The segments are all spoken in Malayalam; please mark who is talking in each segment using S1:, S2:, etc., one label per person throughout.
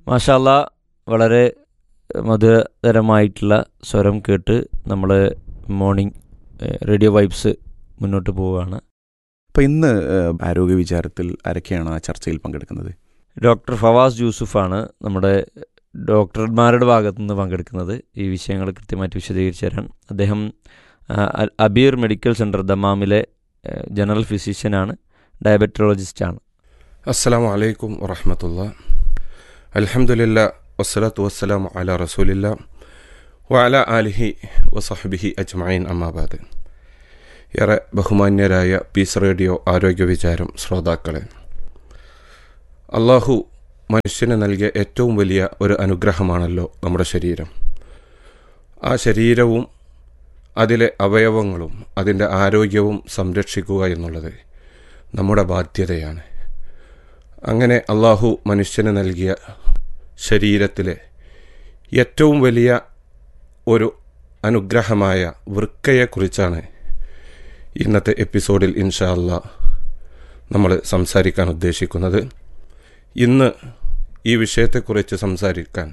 S1: മാഷാല്ല വളരെ മധുരതരമായിട്ടുള്ള സ്വരം കേട്ട് നമ്മൾ മോർണിംഗ് റേഡിയോ വൈബ്സ് മുന്നോട്ട് പോവുകയാണ്
S2: അപ്പോൾ ഇന്ന് ഏഹ്, ആരോഗ്യ വിചാരത്തിൽ ആരൊക്കെയാണ് ആ ചർച്ചയിൽ പങ്കെടുക്കുന്നത്
S1: ഡോക്ടർ ഫവാസ് യൂസുഫാണ് നമ്മുടെ ഡോക്ടർമാരുടെ ഭാഗത്തു നിന്ന് പങ്കെടുക്കുന്നത് ഈ വിഷയങ്ങൾ കൃത്യമായിട്ട് വിശദീകരിച്ചു തരാൻ അദ്ദേഹം ആ, അൽ അബീർ മെഡിക്കൽ സെൻറ്റർ ദമാമിലെ ആ, ജനറൽ ഫിസിഷ്യനാണ് ഡയബറ്റോളജിസ്റ്റാണ്
S3: അസ്സലാമു അലൈക്കും വറഹമത്തുള്ള അൽഹംദുലില്ലാ വസ്സലാത്തു വസ്സലാമു അല റസൂലില്ല വഅല ആലിഹി വസഹബിഹി അജ്മഈൻ അമ്മാബാദ് ഏറെ ബഹുമാന്യരായ പീസ് റേഡിയോ ആരോഗ്യ വിചാരം ശ്രോതാക്കളെ അള്ളാഹു മനുഷ്യന് നൽകിയ ഏറ്റവും വലിയ ഒരു അനുഗ്രഹമാണല്ലോ നമ്മുടെ ശരീരം ആ ശരീരവും അതിലെ അവയവങ്ങളും അതിൻ്റെ ആരോഗ്യവും സംരക്ഷിക്കുക എന്നുള്ളത് നമ്മുടെ ബാധ്യതയാണ് അങ്ങനെ അള്ളാഹു മനുഷ്യന് നൽകിയ ശരീരത്തിലെ ഏറ്റവും വലിയ ഒരു അനുഗ്രഹമായ വൃക്കയെക്കുറിച്ചാണ് ഇന്നത്തെ എപ്പിസോഡിൽ ഇൻഷാ അല്ലാ നമ്മൾ സംസാരിക്കാൻ ഉദ്ദേശിക്കുന്നത് ഇന്ന് ഈ വിഷയത്തെക്കുറിച്ച് സംസാരിക്കാൻ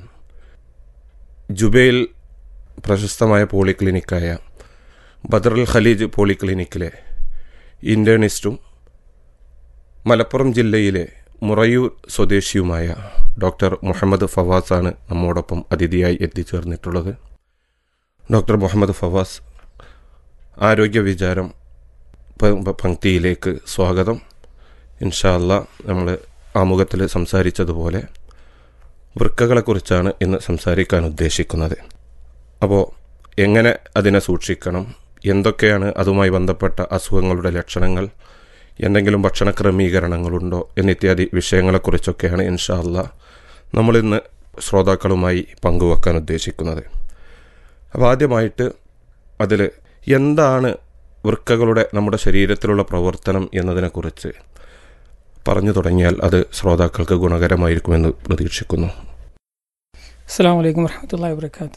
S3: ജുബൈൽ പ്രശസ്തമായ പോളിക്ലിനിക്കായ ബദറുൽ ഖലീജ് പോളിക്ലിനിക്കിലെ ഇൻറ്റേണിസ്റ്റും മലപ്പുറം ജില്ലയിലെ മുറയൂർ സ്വദേശിയുമായ ഡോക്ടർ മുഹമ്മദ് ഫവാസാണ് നമ്മോടൊപ്പം അതിഥിയായി എത്തിച്ചേർന്നിട്ടുള്ളത് ഡോക്ടർ മുഹമ്മദ് ഫവാസ് ആരോഗ്യ വിചാരം പ- പ- പങ്ക്തിയിലേക്ക് സ്വാഗതം ഇൻഷാല്ല നമ്മൾ ആമുഖത്തിൽ സംസാരിച്ചതുപോലെ വൃക്കകളെക്കുറിച്ചാണ് ഇന്ന് സംസാരിക്കാൻ ഉദ്ദേശിക്കുന്നത് അപ്പോൾ എങ്ങനെ അതിനെ സൂക്ഷിക്കണം എന്തൊക്കെയാണ് അതുമായി ബന്ധപ്പെട്ട അസുഖങ്ങളുടെ ലക്ഷണങ്ങൾ എന്തെങ്കിലും ഭക്ഷണ ക്രമീകരണങ്ങളുണ്ടോ എന്നിത്യാദി വിഷയങ്ങളെക്കുറിച്ചൊക്കെയാണ് ഇൻഷാ അല്ലാ നമ്മളിന്ന് ശ്രോതാക്കളുമായി പങ്കുവെക്കാൻ ഉദ്ദേശിക്കുന്നത് അപ്പോൾ ആദ്യമായിട്ട് അതിൽ എന്താണ് വൃക്കകളുടെ നമ്മുടെ ശരീരത്തിലുള്ള പ്രവർത്തനം എന്നതിനെക്കുറിച്ച് പറഞ്ഞു തുടങ്ങിയാൽ അത് ശ്രോതാക്കൾക്ക് ഗുണകരമായിരിക്കുമെന്ന് പ്രതീക്ഷിക്കുന്നു
S4: അസ്സാം വലൈക്കും വർഹമത്തല്ലാ വാബർക്കാത്ത്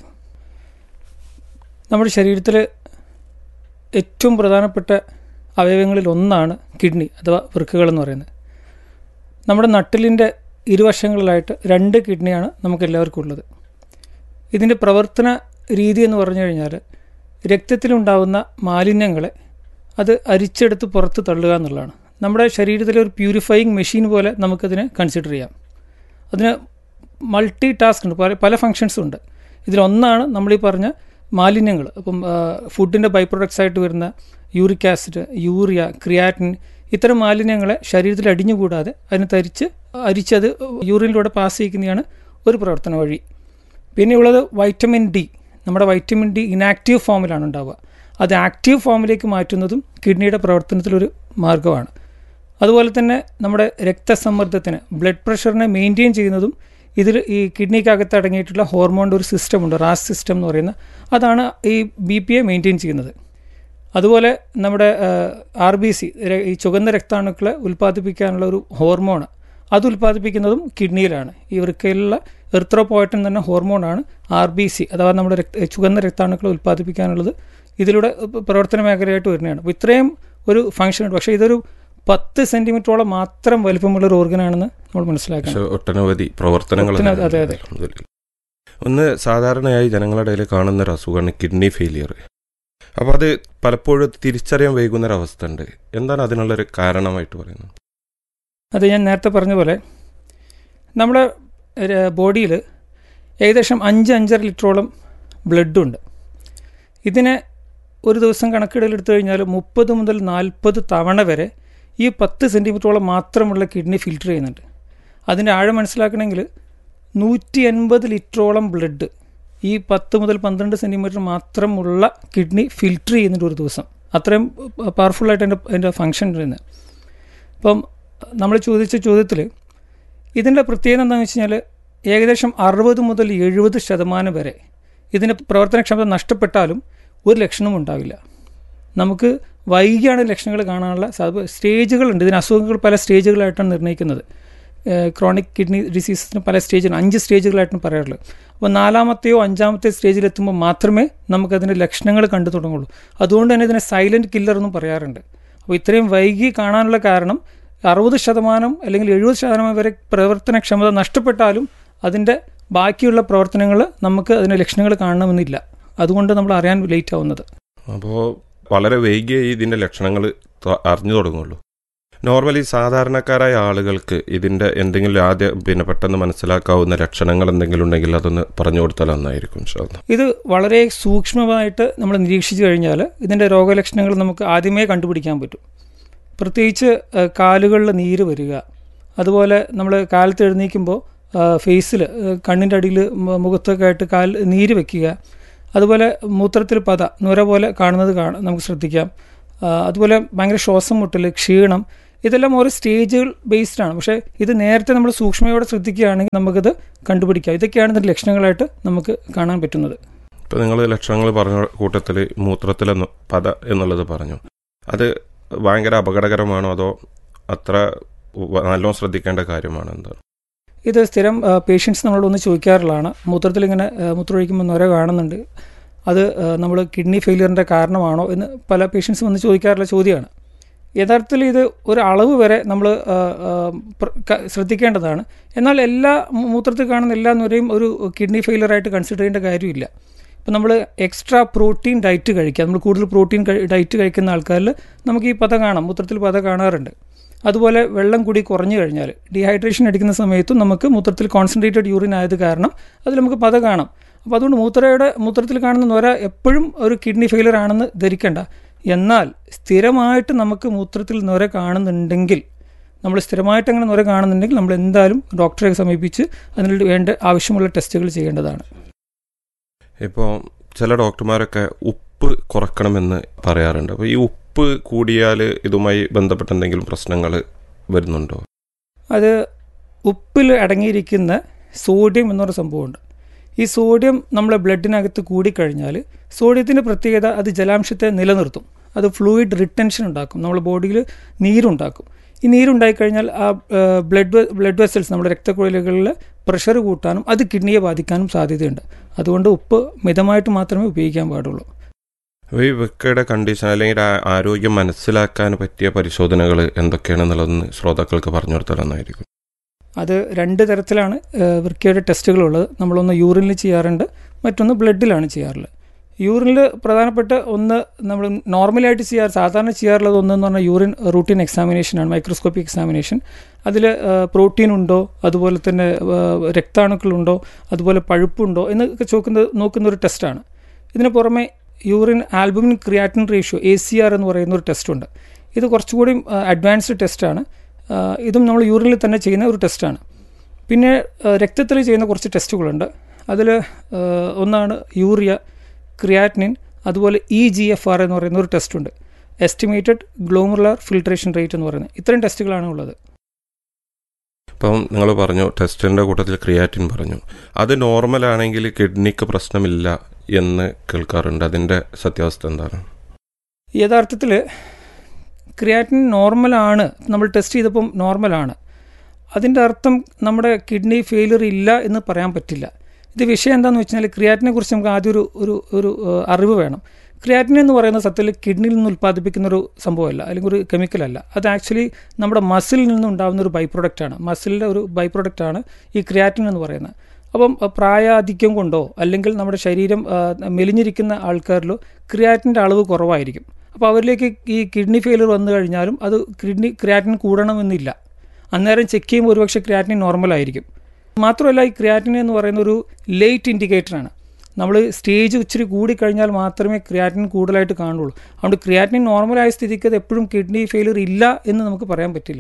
S4: നമ്മുടെ ശരീരത്തിൽ ഏറ്റവും പ്രധാനപ്പെട്ട അവയവങ്ങളിൽ ഒന്നാണ് കിഡ്നി അഥവാ വൃക്കകൾ എന്ന് പറയുന്നത് നമ്മുടെ നട്ടിലിൻ്റെ ഇരുവശങ്ങളിലായിട്ട് രണ്ട് കിഡ്നിയാണ് നമുക്ക് എല്ലാവർക്കും ഉള്ളത് ഇതിൻ്റെ പ്രവർത്തന രീതി എന്ന് പറഞ്ഞു കഴിഞ്ഞാൽ രക്തത്തിലുണ്ടാകുന്ന മാലിന്യങ്ങളെ അത് അരിച്ചെടുത്ത് പുറത്ത് തള്ളുക എന്നുള്ളതാണ് നമ്മുടെ ശരീരത്തിലെ ഒരു പ്യൂരിഫയിങ് മെഷീൻ പോലെ നമുക്കതിനെ കൺസിഡർ ചെയ്യാം അതിന് മൾട്ടി ടാസ്ക് ഉണ്ട് പല പല ഫങ്ഷൻസും ഉണ്ട് ഇതിലൊന്നാണ് നമ്മൾ ഈ പറഞ്ഞ മാലിന്യങ്ങൾ അപ്പം ഫുഡിൻ്റെ ബൈ പ്രൊഡക്ട്സ് ആയിട്ട് വരുന്ന യൂറിക് ആസിഡ് യൂറിയ ക്രിയാറ്റിൻ ഇത്തരം മാലിന്യങ്ങളെ ശരീരത്തിൽ അടിഞ്ഞുകൂടാതെ അതിനെ തരിച്ച് അരിച്ചത് യൂറിനിലൂടെ പാസ് ചെയ്യിക്കുന്നതാണ് ഒരു പ്രവർത്തന വഴി പിന്നെയുള്ളത് വൈറ്റമിൻ ഡി നമ്മുടെ വൈറ്റമിൻ ഡി ഇനാക്റ്റീവ് ഫോമിലാണ് ഉണ്ടാവുക അത് ആക്റ്റീവ് ഫോമിലേക്ക് മാറ്റുന്നതും കിഡ്നിയുടെ പ്രവർത്തനത്തിലൊരു മാർഗ്ഗമാണ് അതുപോലെ തന്നെ നമ്മുടെ രക്തസമ്മർദ്ദത്തിന് ബ്ലഡ് പ്രഷറിനെ മെയിൻറ്റെയിൻ ചെയ്യുന്നതും ഇതിൽ ഈ കിഡ്നിക്കകത്ത് അടങ്ങിയിട്ടുള്ള ഹോർമോണിൻ്റെ ഒരു സിസ്റ്റം ഉണ്ട് റാസ് സിസ്റ്റം എന്ന് പറയുന്ന അതാണ് ഈ ബി പി എ മെയിൻറ്റെയിൻ ചെയ്യുന്നത് അതുപോലെ നമ്മുടെ ആർ ബി സി ഈ ചുവന്ന രക്താണുക്കളെ ഉൽപ്പാദിപ്പിക്കാനുള്ള ഒരു ഹോർമോൺ അത് ഉൽപ്പാദിപ്പിക്കുന്നതും കിഡ്നിയിലാണ് ഈ വൃക്കയിലുള്ള എർത്രോപോയറ്റൻ തന്നെ ഹോർമോണാണ് ആർ ബി സി അഥവാ നമ്മുടെ രക്ത ചുവന്ന രക്താണുക്കളെ ഉൽപ്പാദിപ്പിക്കാനുള്ളത് ഇതിലൂടെ പ്രവർത്തന മേഖലയായിട്ട് വരുന്നതാണ് അപ്പോൾ ഇത്രയും ഒരു ഫംഗ്ഷൻ ഉണ്ട് പക്ഷേ ഇതൊരു പത്ത് സെൻറ്റിമീറ്ററോളം മാത്രം വലിപ്പമുള്ള ഒരു ഓർഗനാണെന്ന് നമ്മൾ മനസ്സിലാക്കണം
S3: പക്ഷെ ഒട്ടനവധി പ്രവർത്തനങ്ങൾ
S4: ഒട്ടനവധി, അതെ, അതെ.
S3: അൽഹംദുലില്ലാ. ഒന്ന് സാധാരണയായി ജനങ്ങളുടെ ഇടയിൽ കാണുന്ന ഒരു അസുഖമാണ് കിഡ്നി ഫെയിലിയർ അപ്പോൾ അത് പലപ്പോഴും തിരിച്ചറിയാൻ വൈകുന്ന ഒരു അവസ്ഥ ഉണ്ട് എന്താണ് അതിനുള്ളൊരു കാരണമായിട്ട് പറയുന്നത്
S4: അത് ഞാൻ നേരത്തെ പറഞ്ഞ പോലെ നമ്മുടെ ബോഡിയിൽ ഏകദേശം അഞ്ച് അഞ്ചര ലിറ്ററോളം ബ്ലഡുണ്ട് ഇതിനെ ഒരു ദിവസം കണക്കിടലെടുത്തു കഴിഞ്ഞാൽ മുപ്പത് മുതൽ നാൽപ്പത് തവണ വരെ ഈ പത്ത് സെൻറ്റിമീറ്ററോളം മാത്രമുള്ള കിഡ്നി ഫിൽറ്റർ ചെയ്യുന്നുണ്ട് അതിൻ്റെ ആഴം മനസ്സിലാക്കണമെങ്കിൽ നൂറ്റി എൺപത് ലിറ്ററോളം ബ്ലഡ് ഈ പത്ത് മുതൽ പന്ത്രണ്ട് സെൻറ്റിമീറ്റർ മാത്രമുള്ള കിഡ്നി ഫിൽറ്റർ ചെയ്യുന്നുണ്ട് ഒരു ദിവസം അത്രയും പവർഫുള്ളായിട്ട് എൻ്റെ അതിൻ്റെ ഫങ്ഷൻ വരുന്നത് അപ്പം നമ്മൾ ചോദിച്ച ചോദ്യത്തിൽ ഇതിൻ്റെ പ്രത്യേകത എന്താണെന്ന് വെച്ച് കഴിഞ്ഞാൽ ഏകദേശം അറുപത് മുതൽ എഴുപത് ശതമാനം വരെ ഇതിൻ്റെ പ്രവർത്തനക്ഷമത നഷ്ടപ്പെട്ടാലും ഒരു ലക്ഷണവും ഉണ്ടാവില്ല നമുക്ക് വൈകിയാണ് ലക്ഷണങ്ങൾ കാണാനുള്ള സാധ്യത സ്റ്റേജുകളുണ്ട് ഇതിന് അസുഖങ്ങൾ പല സ്റ്റേജുകളായിട്ടാണ് നിർണ്ണയിക്കുന്നത് ക്രോണിക് കിഡ്നി ഡിസീസസിന് പല സ്റ്റേജിലാണ് അഞ്ച് സ്റ്റേജുകളായിട്ടാണ് പറയാറുള്ളത് അപ്പോൾ നാലാമത്തെയോ അഞ്ചാമത്തെ സ്റ്റേജിലെത്തുമ്പോൾ മാത്രമേ നമുക്കതിൻ്റെ ലക്ഷണങ്ങൾ കണ്ടു തുടങ്ങുള്ളൂ അതുകൊണ്ട് തന്നെ ഇതിനെ സൈലൻറ്റ് കില്ലർ എന്നും പറയാറുണ്ട് അപ്പോൾ ഇത്രയും വൈകി കാണാനുള്ള കാരണം അറുപത് ശതമാനം അല്ലെങ്കിൽ എഴുപത് ശതമാനം വരെ പ്രവർത്തനക്ഷമത നഷ്ടപ്പെട്ടാലും അതിൻ്റെ ബാക്കിയുള്ള പ്രവർത്തനങ്ങൾ നമുക്ക് അതിൻ്റെ ലക്ഷണങ്ങൾ കാണണമെന്നില്ല അതുകൊണ്ട് നമ്മൾ അറിയാൻ ലേറ്റ് ആവുന്നത്
S3: അപ്പോൾ വളരെ വൈകിയേ ഇതിൻ്റെ ലക്ഷണങ്ങൾ അറിഞ്ഞു തുടങ്ങുള്ളൂ നോർമലി സാധാരണക്കാരായ ആളുകൾക്ക് ഇതിൻ്റെ എന്തെങ്കിലും ആദ്യം പിന്നെ പെട്ടെന്ന് മനസ്സിലാക്കാവുന്ന ലക്ഷണങ്ങൾ എന്തെങ്കിലും ഉണ്ടെങ്കിൽ അതൊന്ന് പറഞ്ഞു കൊടുത്താൽ നന്നായിരിക്കും ഇൻഷാല്ലാ.
S4: ഇത് വളരെ സൂക്ഷ്മമായിട്ട് നമ്മൾ നിരീക്ഷിച്ചു കഴിഞ്ഞാൽ ഇതിൻ്റെ രോഗലക്ഷണങ്ങൾ നമുക്ക് ആദ്യമേ കണ്ടുപിടിക്കാൻ പറ്റും പ്രത്യേകിച്ച് കാലുകളിൽ നീര് വരിക അതുപോലെ നമ്മൾ കാലത്ത് എഴുന്നേൽക്കുമ്പോൾ ഫേസിൽ കണ്ണിൻ്റെ അടിയിൽ മു- മുഖത്തൊക്കെ ആയിട്ട് കാൽ നീര് വെക്കുക അതുപോലെ മൂത്രത്തിൽ പത നുര പോലെ കാണുന്നത് കാണാം നമുക്ക് ശ്രദ്ധിക്കാം ആ, അതുപോലെ ഭയങ്കര ശ്വാസം മുട്ടൽ ക്ഷീണം ഇതെല്ലാം ഓരോ സ്റ്റേജുകൾ ബേസ്ഡ് ആണ് പക്ഷേ ഇത് നേരത്തെ നമ്മൾ സൂക്ഷ്മയോടെ ശ്രദ്ധിക്കുകയാണെങ്കിൽ നമുക്കിത് കണ്ടുപിടിക്കാം ഇതൊക്കെയാണ് ഇതിൻ്റെ ലക്ഷണങ്ങളായിട്ട് നമുക്ക് കാണാൻ പറ്റുന്നത്
S3: ഇപ്പോൾ നിങ്ങൾ ലക്ഷണങ്ങൾ പറഞ്ഞ കൂട്ടത്തിൽ മൂത്രത്തിലെന്ന് പത എന്നുള്ളത് പറഞ്ഞു അത് ഭയങ്കര അപകടകരമാണോ അതോ അത്ര വ- നല്ലോണം ശ്രദ്ധിക്കേണ്ട കാര്യമാണോ എന്താണ്
S4: ഇത് സ്ഥിരം പേഷ്യൻസ് നമ്മളോട് ഒന്ന് ചോദിക്കാറുള്ളതാണ് മൂത്രത്തിൽ ഇങ്ങനെ ആ, മൂത്രമൊഴിക്കുമ്പോൾ നൊര കാണുന്നുണ്ട് അത് നമ്മൾ കിഡ്നി ഫെയിലിയറിൻ്റെ കാരണമാണോ എന്ന് പല പേഷ്യൻസും വന്ന് ചോദിക്കാറുള്ള ചോദ്യമാണ് യഥാർത്ഥത്തിൽ ഇത് ഒരു അളവ് വരെ നമ്മൾ ശ്രദ്ധിക്കേണ്ടതാണ് എന്നാൽ എല്ലാ മൂ- മൂത്രത്തിൽ കാണുന്ന എല്ലാ നുരയും ഒരു കിഡ്നി ഫെയിലിയറായിട്ട് കൺസിഡർ ചെയ്യേണ്ട കാര്യമില്ല ഇപ്പം നമ്മൾ എക്സ്ട്രാ പ്രോട്ടീൻ ഡയറ്റ് കഴിക്കുക നമ്മൾ കൂടുതൽ പ്രോട്ടീൻ ഡയറ്റ് കഴിക്കുന്ന ആൾക്കാരിൽ നമുക്ക് ഈ പത കാണാം മൂത്രത്തിൽ പത കാണാറുണ്ട് അതുപോലെ വെള്ളം കൂടി കുറഞ്ഞു കഴിഞ്ഞാൽ ഡീഹൈഡ്രേഷൻ അടിക്കുന്ന സമയത്തും നമുക്ക് മൂത്രത്തിൽ കോൺസെൻട്രേറ്റഡ് യൂറിൻ ആയത് കാരണം അതിൽ നമുക്ക് പത കാണാം അപ്പോൾ അതുകൊണ്ട് മൂത്രയുടെ മൂത്രത്തിൽ കാണുന്ന നൊര എപ്പോഴും ഒരു കിഡ്നി ഫെയിലിയർ ആണെന്ന് ധരിക്കേണ്ട എന്നാൽ സ്ഥിരമായിട്ട് നമുക്ക് മൂത്രത്തിൽ നൊര കാണുന്നുണ്ടെങ്കിൽ നമ്മൾ സ്ഥിരമായിട്ട് അങ്ങനെ നൊര കാണുന്നുണ്ടെങ്കിൽ നമ്മൾ എന്തായാലും ഡോക്ടറെ സമീപിച്ച് അതിന് വേണ്ട ആവശ്യമുള്ള ടെസ്റ്റുകൾ ചെയ്യേണ്ടതാണ്
S3: ഇപ്പോൾ ചില ഡോക്ടർമാരൊക്കെ ഉപ്പ് കുറക്കണമെന്ന് പറയാറുണ്ട് അപ്പോൾ ഈ ഉപ്പ് കൂടിയാൽ ഇതുമായി ബന്ധപ്പെട്ട എന്തെങ്കിലും പ്രശ്നങ്ങൾ വരുന്നുണ്ടോ
S4: അത് ഉപ്പിൽ അടങ്ങിയിരിക്കുന്ന സോഡിയം എന്നൊരു സംഭവമുണ്ട് ഈ സോഡിയം നമ്മളെ ബ്ലഡിനകത്ത് കൂടിക്കഴിഞ്ഞാൽ സോഡിയത്തിൻ്റെ പ്രത്യേകത അത് ജലാംശത്തെ നിലനിർത്തും അത് ഫ്ലൂയിഡ് റിട്ടൻഷൻ ഉണ്ടാക്കും നമ്മുടെ ബോഡിയിൽ നീരുണ്ടാക്കും ഈ നീരുണ്ടായിക്കഴിഞ്ഞാൽ ആ ബ്ലഡ് ബ്ലഡ് വെസൽസ് നമ്മുടെ രക്തക്കുഴലുകളിൽ പ്രഷർ കൂട്ടാനും അത് കിഡ്നിയെ ബാധിക്കാനും സാധ്യതയുണ്ട് അതുകൊണ്ട് ഉപ്പ് മിതമായിട്ട് മാത്രമേ ഉപയോഗിക്കാൻ പാടുള്ളൂ
S3: അപ്പോൾ ഈ വൃക്കയുടെ കണ്ടീഷൻ അല്ലെങ്കിൽ ആ- ആരോഗ്യം മനസ്സിലാക്കാൻ പറ്റിയ പരിശോധനകൾ എന്തൊക്കെയാണെന്നുള്ളതൊന്ന് ശ്രോതാക്കൾക്ക് പറഞ്ഞു കൊടുത്താൽ നന്നായിരിക്കും
S4: അത് രണ്ട് തരത്തിലാണ് ഏഹ്, വൃക്കയുടെ ടെസ്റ്റുകളുള്ളത് നമ്മളൊന്ന് യൂറിനിൽ ചെയ്യാറുണ്ട് മറ്റൊന്ന് ബ്ലഡിലാണ് ചെയ്യാറുള്ളത് യൂറിനിൽ പ്രധാനപ്പെട്ട ഒന്ന് നമ്മൾ നോർമലായിട്ട് ചെയ്യാറ് സാധാരണ ചെയ്യാറുള്ളത് ഒന്നെന്ന് പറഞ്ഞാൽ യൂറിൻ റൂട്ടീൻ എക്സാമിനേഷനാണ് മൈക്രോസ്കോപ്പിക് എക്സാമിനേഷൻ അതിൽ പ്രോട്ടീൻ ഉണ്ടോ അതുപോലെ തന്നെ ഏഹ്, രക്താണുക്കളുണ്ടോ അതുപോലെ പഴുപ്പുണ്ടോ എന്നൊക്കെ ചോക്കുന്നത് നോക്കുന്ന ഒരു ടെസ്റ്റാണ് ഇതിന് പുറമെ urine albumin creatinine ratio A C R എന്ന് പറയുന്ന ഒരു ടെസ്റ്റുണ്ട് ഇത് കുറച്ചുകൂടി അഡ്വാൻസ്ഡ് ടെസ്റ്റാണ് ഇതും നമ്മൾ യൂറിനിൽ തന്നെ ചെയ്യുന്ന ഒരു ടെസ്റ്റാണ് പിന്നെ രക്തത്തിൽ ചെയ്യുന്ന കുറച്ച് ടെസ്റ്റുകളുണ്ട് അതിൽ ഒന്നാണ് യൂറിയ ക്രിയാറ്റിനിൻ അതുപോലെ ഇ ജി എഫ് ആർ എന്ന് പറയുന്ന ഒരു ടെസ്റ്റുണ്ട് എസ്റ്റിമേറ്റഡ് ഗ്ലോമുലർ ഫിൽട്രേഷൻ റേറ്റ് എന്ന് പറയുന്നത് ഇത്രയും ടെസ്റ്റുകളാണ് ഉള്ളത്
S3: ഇപ്പം നിങ്ങൾ പറഞ്ഞു ടെസ്റ്റിൻ്റെ കൂട്ടത്തിൽ ക്രിയാറ്റിൻ പറഞ്ഞു അത് നോർമൽ ആണെങ്കിൽ കിഡ്നിക്ക് പ്രശ്നമില്ല എന്ന് കേൾക്കാറുണ്ട് അതിൻ്റെ സത്യാവസ്ഥ എന്താണ്
S4: യഥാർത്ഥത്തിൽ ക്രിയാറ്റിൻ നോർമലാണ് നമ്മൾ ടെസ്റ്റ് ചെയ്തപ്പം നോർമലാണ് അതിൻ്റെ അർത്ഥം നമ്മുടെ കിഡ്നി ഫെയിലിയർ ഇല്ല എന്ന് പറയാൻ പറ്റില്ല ഇത് വിഷയം എന്താണെന്ന് വെച്ചാൽ ക്രിയാറ്റിനെ കുറിച്ച് നമുക്ക് ആദ്യം ഒരു ഒരു ഒരു ഏഹ്, അറിവ് വേണം ക്രിയാറ്റിൻ എന്ന് പറയുന്ന സത്യത്തിൽ കിഡ്നിയിൽ നിന്ന് ഉൽപ്പാദിപ്പിക്കുന്ന ഒരു സംഭവമല്ല അല്ലെങ്കിൽ ഒരു കെമിക്കലല്ല അത് ആക്ച്വലി നമ്മുടെ മസിലിൽ നിന്നുണ്ടാകുന്ന ഒരു ബൈ പ്രൊഡക്റ്റാണ് മസിലിൻ്റെ ഒരു ബൈ പ്രൊഡക്റ്റാണ് ഈ ക്രിയാറ്റിൻ എന്ന് പറയുന്നത് അപ്പം അഹ് പ്രായാധിക്യം കൊണ്ടോ അല്ലെങ്കിൽ നമ്മുടെ ശരീരം ആ, മെലിഞ്ഞിരിക്കുന്ന ആൾക്കാരിലോ ക്രിയാറ്റിൻ്റെ അളവ് കുറവായിരിക്കും അപ്പോൾ അവരിലേക്ക് ഈ കിഡ്നി ഫെയിലിയർ വന്നു കഴിഞ്ഞാലും അത് കിഡ്നി ക്രിയാറ്റിൻ കൂടണമെന്നില്ല അന്നേരം ചെക്ക് ചെയ്യുമ്പോൾ ഒരുപക്ഷെ ക്രിയാറ്റിൻ നോർമൽ ആയിരിക്കും മാത്രമല്ല ഈ ക്രിയാറ്റിൻ എന്ന് പറയുന്ന ഒരു ലേറ്റ് ഇൻഡിക്കേറ്ററാണ് നമ്മൾ സ്റ്റേജ് ഇച്ചിരി കൂടിക്കഴിഞ്ഞാൽ മാത്രമേ ക്രിയാറ്റിൻ കൂടുതലായിട്ട് കാണുള്ളൂ അതുകൊണ്ട് ക്രിയാറ്റിൻ നോർമലായ സ്ഥിതിക്ക് അത് എപ്പോഴും കിഡ്നി ഫെയിലിയർ ഇല്ല എന്ന് നമുക്ക് പറയാൻ പറ്റില്ല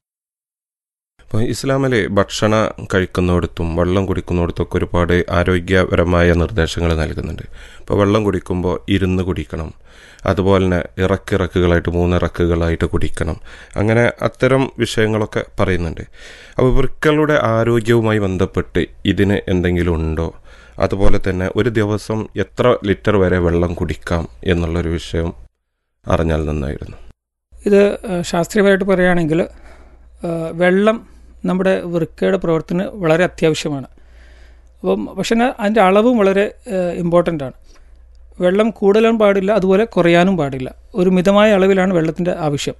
S3: ഇപ്പോൾ ഇസ്ലാമിൽ ഭക്ഷണം കഴിക്കുന്നിടത്തും വെള്ളം കുടിക്കുന്നിടത്തൊക്കെ ഒരുപാട് ആരോഗ്യപരമായ നിർദ്ദേശങ്ങൾ നൽകുന്നുണ്ട് ഇപ്പോൾ വെള്ളം കുടിക്കുമ്പോൾ ഇരുന്ന് കുടിക്കണം അതുപോലെ തന്നെ ഇറക്കിറക്കുകളായിട്ട് മൂന്നിറക്കുകളായിട്ട് കുടിക്കണം അങ്ങനെ അത്തരം വിഷയങ്ങളൊക്കെ പറയുന്നുണ്ട് അപ്പോൾ വൃക്കളുടെ ആരോഗ്യവുമായി ബന്ധപ്പെട്ട് ഇതിന് എന്തെങ്കിലും ഉണ്ടോ അതുപോലെ തന്നെ ഒരു ദിവസം എത്ര ലിറ്റർ വരെ വെള്ളം കുടിക്കാം എന്നുള്ളൊരു വിഷയം അറിഞ്ഞാൽ നന്നായിരുന്നു
S4: ഇത് ഏഹ്, ശാസ്ത്രീയമായിട്ട് പറയുകയാണെങ്കിൽ ഏഹ്, വെള്ളം നമ്മുടെ വൃക്കയുടെ പ്രവർത്തനം വളരെ അത്യാവശ്യമാണ് അപ്പം പക്ഷേ അതിൻ്റെ അളവും വളരെ ഇമ്പോർട്ടൻ്റ് ആണ് വെള്ളം കൂടുതലും പാടില്ല അതുപോലെ കുറയാനും പാടില്ല ഒരു മിതമായ അളവിലാണ് വെള്ളത്തിൻ്റെ ആവശ്യം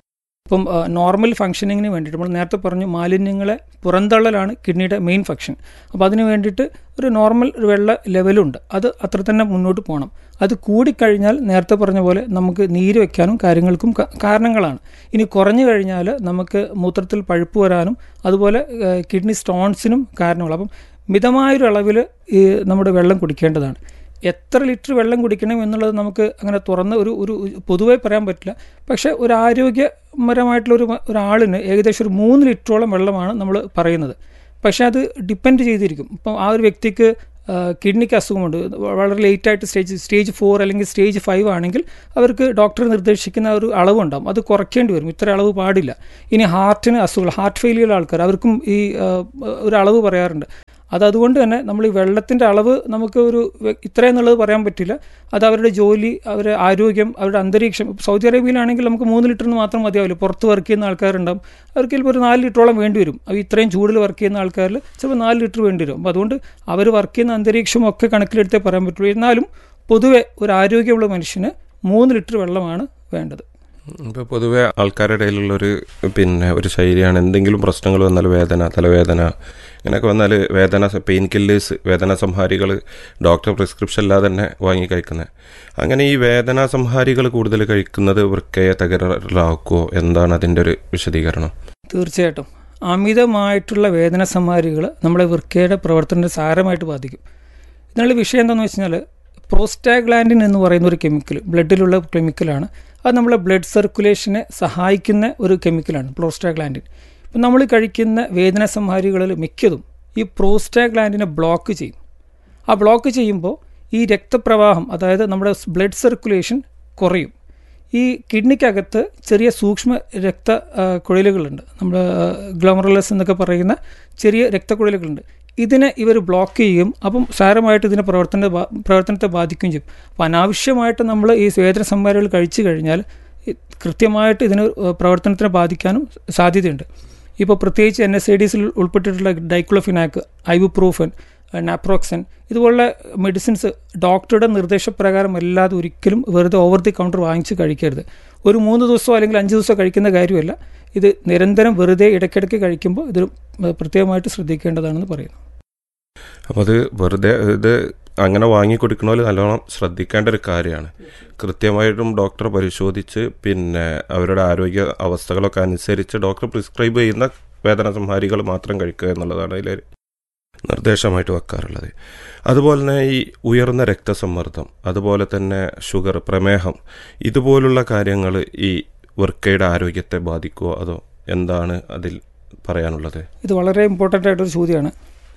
S4: ഇപ്പം നോർമൽ ഫങ്ഷനിങ്ങിന് വേണ്ടിയിട്ട് നമ്മൾ നേരത്തെ പറഞ്ഞു മാലിന്യങ്ങളെ പുറന്തള്ളലാണ് കിഡ്നിയുടെ മെയിൻ ഫങ്ഷൻ അപ്പോൾ അതിന് വേണ്ടിയിട്ട് ഒരു നോർമൽ ഒരു വെള്ള ലെവലുണ്ട് അത് അത്ര തന്നെ മുന്നോട്ട് പോകണം അത് കൂടിക്കഴിഞ്ഞാൽ നേരത്തെ പറഞ്ഞ പോലെ നമുക്ക് നീര് വെക്കാനും കാര്യങ്ങൾക്കും ക- കാരണങ്ങളാണ് ഇനി കുറഞ്ഞു കഴിഞ്ഞാൽ നമുക്ക് മൂത്രത്തിൽ പഴുപ്പ് വരാനും അതുപോലെ ഏഹ്, കിഡ്നി സ്റ്റോൺസിനും കാരണങ്ങൾ അപ്പം മിതമായൊരു അളവിൽ ഈ നമ്മുടെ വെള്ളം കുടിക്കേണ്ടതാണ് എത്ര ലിറ്റർ വെള്ളം കുടിക്കണം എന്നുള്ളത് നമുക്ക് അങ്ങനെ തുറന്ന് ഒരു ഒരു പൊതുവെ പറയാൻ പറ്റില്ല പക്ഷേ ഒരു ആരോഗ്യപരമായിട്ടുള്ള ഒരു ഒരാളിന് ഏകദേശം ഒരു മൂന്ന് ലിറ്ററോളം വെള്ളമാണ് നമ്മൾ പറയുന്നത് പക്ഷേ അത് ഡിപ്പെൻഡ് ചെയ്തിരിക്കും ഇപ്പം ആ ഒരു വ്യക്തിക്ക് ആ, കിഡ്നിക്ക് അസുഖമുണ്ട് വളരെ ലേറ്റ് ആയിട്ട് സ്റ്റേജ് സ്റ്റേജ് ഫോർ അല്ലെങ്കിൽ സ്റ്റേജ് ഫൈവ് ആണെങ്കിൽ അവർക്ക് ഡോക്ടർ നിർദ്ദേശിക്കുന്ന ഒരു അളവുണ്ടാവും അത് കുറയ്ക്കേണ്ടി വരും ഇത്ര അളവ് പാടില്ല ഇനി ഹാർട്ടിന് അസുഖങ്ങൾ ഹാർട്ട് ഫെയിലിയർ ആൾക്കാർ അവർക്കും ഈ ആ, ഒരു അളവ് പറയാറുണ്ട് അത് അതുകൊണ്ട് തന്നെ നമ്മൾ ഈ വെള്ളത്തിൻ്റെ അളവ് നമുക്ക് ഒരു വ്യ- ഇത്രയെന്നുള്ളത് പറയാൻ പറ്റില്ല അത് അവരുടെ ജോലി അവരുടെ ആരോഗ്യം അവരുടെ അന്തരീക്ഷം ഇപ്പോൾ സൗദി അറേബ്യയിലാണെങ്കിൽ നമുക്ക് മൂന്ന് ലിറ്ററിന് മാത്രം മതിയാവില്ല പുറത്ത് വർക്ക് ചെയ്യുന്ന ആൾക്കാരുണ്ടാവും അവർക്ക് ചിലപ്പോൾ ഒരു നാല് ലിറ്ററോളം വേണ്ടി വരും അപ്പോൾ ഇത്രയും ചൂടിൽ വർക്ക് ചെയ്യുന്ന ആൾക്കാരിൽ ചിലപ്പോൾ നാല് ലിറ്റർ വേണ്ടി വരും അപ്പോൾ അതുകൊണ്ട് അവർ വർക്ക് ചെയ്യുന്ന അന്തരീക്ഷം ഒക്കെ കണക്കിലെടുത്തേ പറയാൻ പറ്റുള്ളൂ എന്നാലും പൊതുവെ ഒരു ആരോഗ്യമുള്ള മനുഷ്യന് മൂന്ന് ലിറ്റർ വെള്ളമാണ് വേണ്ടത്
S3: ഇപ്പോൾ പൊതുവെ ആൾക്കാരുടെ ഇടയിലുള്ളൊരു പിന്നെ ഒരു ശൈലിയാണ് എന്തെങ്കിലും പ്രശ്നങ്ങൾ വന്നാൽ വേദന തലവേദന ഇങ്ങനെയൊക്കെ വന്നാൽ വേദന പെയിൻ കില്ലേഴ്സ് വേദന സംഹാരികൾ ഡോക്ടർ പ്രിസ്ക്രിപ്ഷൻ ഇല്ലാതെ തന്നെ വാങ്ങി കഴിക്കുന്നത് അങ്ങനെ ഈ വേദന സംഹാരികൾ കൂടുതൽ കഴിക്കുന്നത് വൃക്കയെ തകരാറിലാക്കുമോ എന്താണ് അതിൻ്റെ ഒരു വിശദീകരണം
S4: തീർച്ചയായിട്ടും അമിതമായിട്ടുള്ള വേദന സംഹാരികൾ നമ്മുടെ വൃക്കയുടെ പ്രവർത്തനത്തെ സാരമായിട്ട് ബാധിക്കും ഇതിനുള്ള വിഷയം എന്താണെന്ന് വെച്ച് കഴിഞ്ഞാൽ പ്രോസ്റ്റാഗ്ലാൻഡിൻ എന്ന് പറയുന്ന ഒരു കെമിക്കൽ ബ്ലഡിലുള്ള കെമിക്കലാണ് അത് നമ്മളെ ബ്ലഡ് സർക്കുലേഷനെ സഹായിക്കുന്ന ഒരു കെമിക്കലാണ് പ്രോസ്റ്റാഗ്ലാൻഡിൻ ഇപ്പം നമ്മൾ കഴിക്കുന്ന വേദന സംഹാരികളിൽ മിക്കതും ഈ പ്രോസ്റ്റാഗ്ലാൻഡിനെ ബ്ലോക്ക് ചെയ്യും ആ ബ്ലോക്ക് ചെയ്യുമ്പോൾ ഈ രക്തപ്രവാഹം അതായത് നമ്മുടെ ബ്ലഡ് സർക്കുലേഷൻ കുറയും ഈ കിഡ്നിക്കകത്ത് ചെറിയ സൂക്ഷ്മ രക്ത ആ, കുഴലുകളുണ്ട് നമ്മൾ ഗ്ലോമറുലസ് എന്നൊക്കെ പറയുന്ന ചെറിയ രക്തക്കുഴലുകളുണ്ട് ഇതിനെ ഇവർ ബ്ലോക്ക് ചെയ്യും അപ്പം സാരമായിട്ട് ഇതിനെ പ്രവർത്തന പ്രവർത്തനത്തെ ബാധിക്കുകയും ചെയ്യും അപ്പോൾ അനാവശ്യമായിട്ട് നമ്മൾ ഈ വേദന സംഭാരകൾ കഴിച്ചു കഴിഞ്ഞാൽ ഈ കൃത്യമായിട്ട് ഇതിന് പ്രവർത്തനത്തിനെ ബാധിക്കാനും സാധ്യതയുണ്ട് ഇപ്പോൾ പ്രത്യേകിച്ച് എൻ എസ് ഐ ഡിസിൽ ഉൾപ്പെട്ടിട്ടുള്ള ഡൈക്ലോഫിനാക്ക് ഐബുപ്രൂഫൻ നാപ്രോക്സൻ ഇതുപോലുള്ള മെഡിസിൻസ് ഡോക്ടറുടെ നിർദ്ദേശപ്രകാരം അല്ലാതെ ഒരിക്കലും വെറുതെ ഓവർ ദി കൗണ്ടർ വാങ്ങിച്ച് കഴിക്കരുത് ഒരു മൂന്ന് ദിവസമോ അല്ലെങ്കിൽ അഞ്ച് ദിവസമോ കഴിക്കുന്ന കാര്യമല്ല ഇത് നിരന്തരം വെറുതെ ഇടയ്ക്കിടയ്ക്ക് കഴിക്കുമ്പോൾ ഇത് പ്രത്യേകമായിട്ട് ശ്രദ്ധിക്കേണ്ടതാണെന്ന് പറയുന്നു
S3: അപ്പോൾ അത് വെറുതെ ഇത് അങ്ങനെ വാങ്ങി കൊടുക്കണോല് നല്ലോണം ശ്രദ്ധിക്കേണ്ട ഒരു കാര്യമാണ് കൃത്യമായിട്ടും ഡോക്ടറെ പരിശോധിച്ച് പിന്നെ അവരുടെ ആരോഗ്യ അവസ്ഥകളൊക്കെ അനുസരിച്ച് ഡോക്ടർ പ്രിസ്ക്രൈബ് ചെയ്യുന്ന വേദന സംഹാരികൾ മാത്രം കഴിക്കുക എന്നുള്ളതാണ് അതിൽ നിർദ്ദേശമായിട്ട് വെക്കാറുള്ളത് അതുപോലെ തന്നെ ഈ ഉയർന്ന രക്തസമ്മർദ്ദം അതുപോലെ തന്നെ ഷുഗർ പ്രമേഹം ഇതുപോലുള്ള കാര്യങ്ങൾ ഈ വൃക്കയുടെ ആരോഗ്യത്തെ ബാധിക്കുമോ അതോ എന്താണ് അതിൽ പറയാനുള്ളത്
S4: ഇത് വളരെ ഇമ്പോർട്ടൻ്റ് ആയിട്ടൊരു ചോദ്യമാണ്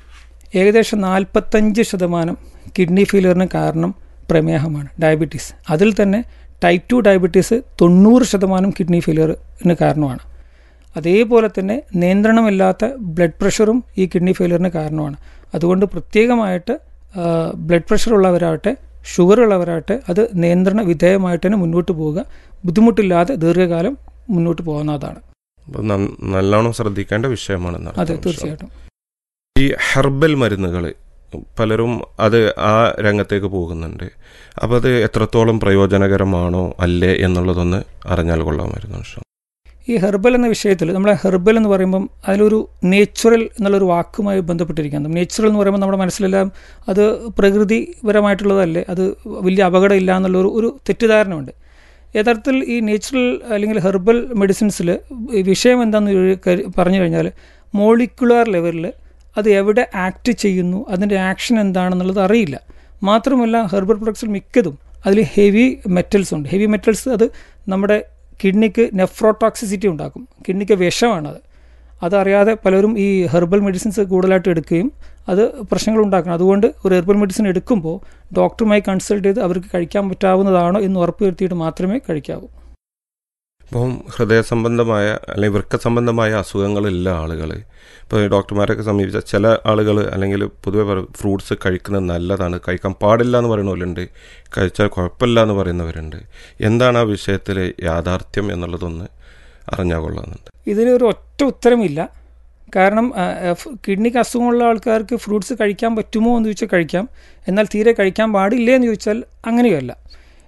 S4: ഏകദേശം നാൽപ്പത്തഞ്ച് ശതമാനം കിഡ്നി ഫെയിലിയറിന് കാരണം പ്രമേഹമാണ് ഡയബറ്റീസ് അതിൽ തന്നെ ടൈപ്പ് ടു ഡയബറ്റീസ് തൊണ്ണൂറ് ശതമാനം കിഡ്നി ഫെയിലിയറിന് കാരണമാണ് അതേപോലെ തന്നെ നിയന്ത്രണമില്ലാത്ത ബ്ലഡ് പ്രഷറും ഈ കിഡ്നി ഫെയിലിയറിന് കാരണമാണ് അതുകൊണ്ട് പ്രത്യേകമായിട്ട് ബ്ലഡ് പ്രഷർ ഉള്ളവരാവട്ടെ ഷുഗർ ഉള്ളവരാവട്ടെ അത് നിയന്ത്രണ വിധേയമായിട്ട് തന്നെ മുന്നോട്ട് പോവുക ബുദ്ധിമുട്ടില്ലാതെ ദീർഘകാലം മുന്നോട്ട് പോകുന്നതാണ്
S3: അപ്പോൾ നന്ന- നല്ലോണം ശ്രദ്ധിക്കേണ്ട വിഷയമാണ്
S4: അതെ തീർച്ചയായിട്ടും
S3: ഈ ഹെർബൽ മരുന്നുകൾ പലരും അത് ആ രംഗത്തേക്ക് പോകുന്നുണ്ട് അപ്പോൾ അത് എത്രത്തോളം പ്രയോജനകരമാണോ അല്ലേ എന്നുള്ളതൊന്ന് അറിഞ്ഞാൽ കൊള്ളാമായിരുന്നു പക്ഷേ
S4: ഈ ഹെർബൽ എന്ന വിഷയത്തിൽ നമ്മളെ ഹെർബൽ എന്ന് പറയുമ്പം അതിലൊരു നേച്ചുറൽ എന്നുള്ളൊരു വാക്കുമായി ബന്ധപ്പെട്ടിരിക്കുന്നത് നേച്ചുറൽ എന്ന് പറയുമ്പോൾ നമ്മുടെ മനസ്സിലെല്ലാം അത് പ്രകൃതിപരമായിട്ടുള്ളതല്ലേ അത് വലിയ അപകടമില്ല എന്നുള്ളൊരു ഒരു തെറ്റിദ്ധാരണയുണ്ട് യഥാർത്ഥത്തിൽ ഈ നേച്ചുറൽ അല്ലെങ്കിൽ ഹെർബൽ മെഡിസിൻസിൽ വിഷയം എന്താണെന്ന് കഴി- പറഞ്ഞു കഴിഞ്ഞാൽ മോളിക്കുലാർ ലെവലിൽ അത് എവിടെ ആക്ട് ചെയ്യുന്നു അതിൻ്റെ ആക്ഷൻ എന്താണെന്നുള്ളത് അറിയില്ല മാത്രമല്ല ഹെർബൽ പ്രൊഡക്ട്സിൽ മിക്കതും അതിൽ ഹെവി മെറ്റൽസ് ഉണ്ട് ഹെവി മെറ്റൽസ് അത് നമ്മുടെ കിഡ്നിക്ക് നെഫ്രോടോക്സിസിറ്റി ഉണ്ടാക്കും കിഡ്നിക്ക് വിഷമാണത് അതറിയാതെ പലരും ഈ ഹെർബൽ മെഡിസിൻസ് കൂടുതലായിട്ട് എടുക്കുകയും അത് പ്രശ്നങ്ങൾ ഉണ്ടാക്കണം അതുകൊണ്ട് ഒരു ഹെർബൽ മെഡിസിൻ എടുക്കുമ്പോൾ ഡോക്ടറുമായി കൺസൾട്ട് ചെയ്ത് അവർക്ക് കഴിക്കാൻ പറ്റാവുന്നതാണോ എന്ന് ഉറപ്പുവരുത്തിയിട്ട് മാത്രമേ കഴിക്കാവൂ
S3: ഇപ്പം ഹൃദയ സംബന്ധമായ അല്ലെങ്കിൽ വൃക്ക സംബന്ധമായ അസുഖങ്ങളുള്ള ആളുകൾ ഇപ്പോൾ ഡോക്ടർമാരൊക്കെ സമീപിച്ച ചില ആളുകൾ അല്ലെങ്കിൽ പൊതുവെ ഫ്രൂട്ട്സ് കഴിക്കുന്നത് നല്ലതാണ് കഴിക്കാൻ പാടില്ല എന്ന് പറയുന്നവരുണ്ട് കഴിച്ചാൽ കുഴപ്പമില്ല എന്ന് പറയുന്നവരുണ്ട് എന്താണ് ആ വിഷയത്തിൽ യാഥാർത്ഥ്യം എന്നുള്ളതൊന്ന് അറിഞ്ഞാൽ കൊള്ളാമെന്നുണ്ട്
S4: ഇതിനൊരു ഒറ്റ ഉത്തരമില്ല കാരണം ആ, ഫ്- കിഡ്നിക്ക് അസുഖമുള്ള ആൾക്കാർക്ക് ഫ്രൂട്ട്സ് കഴിക്കാൻ പറ്റുമോ എന്ന് ചോദിച്ചാൽ കഴിക്കാം എന്നാൽ തീരെ കഴിക്കാൻ പാടില്ലേ എന്ന് ചോദിച്ചാൽ അങ്ങനെയല്ല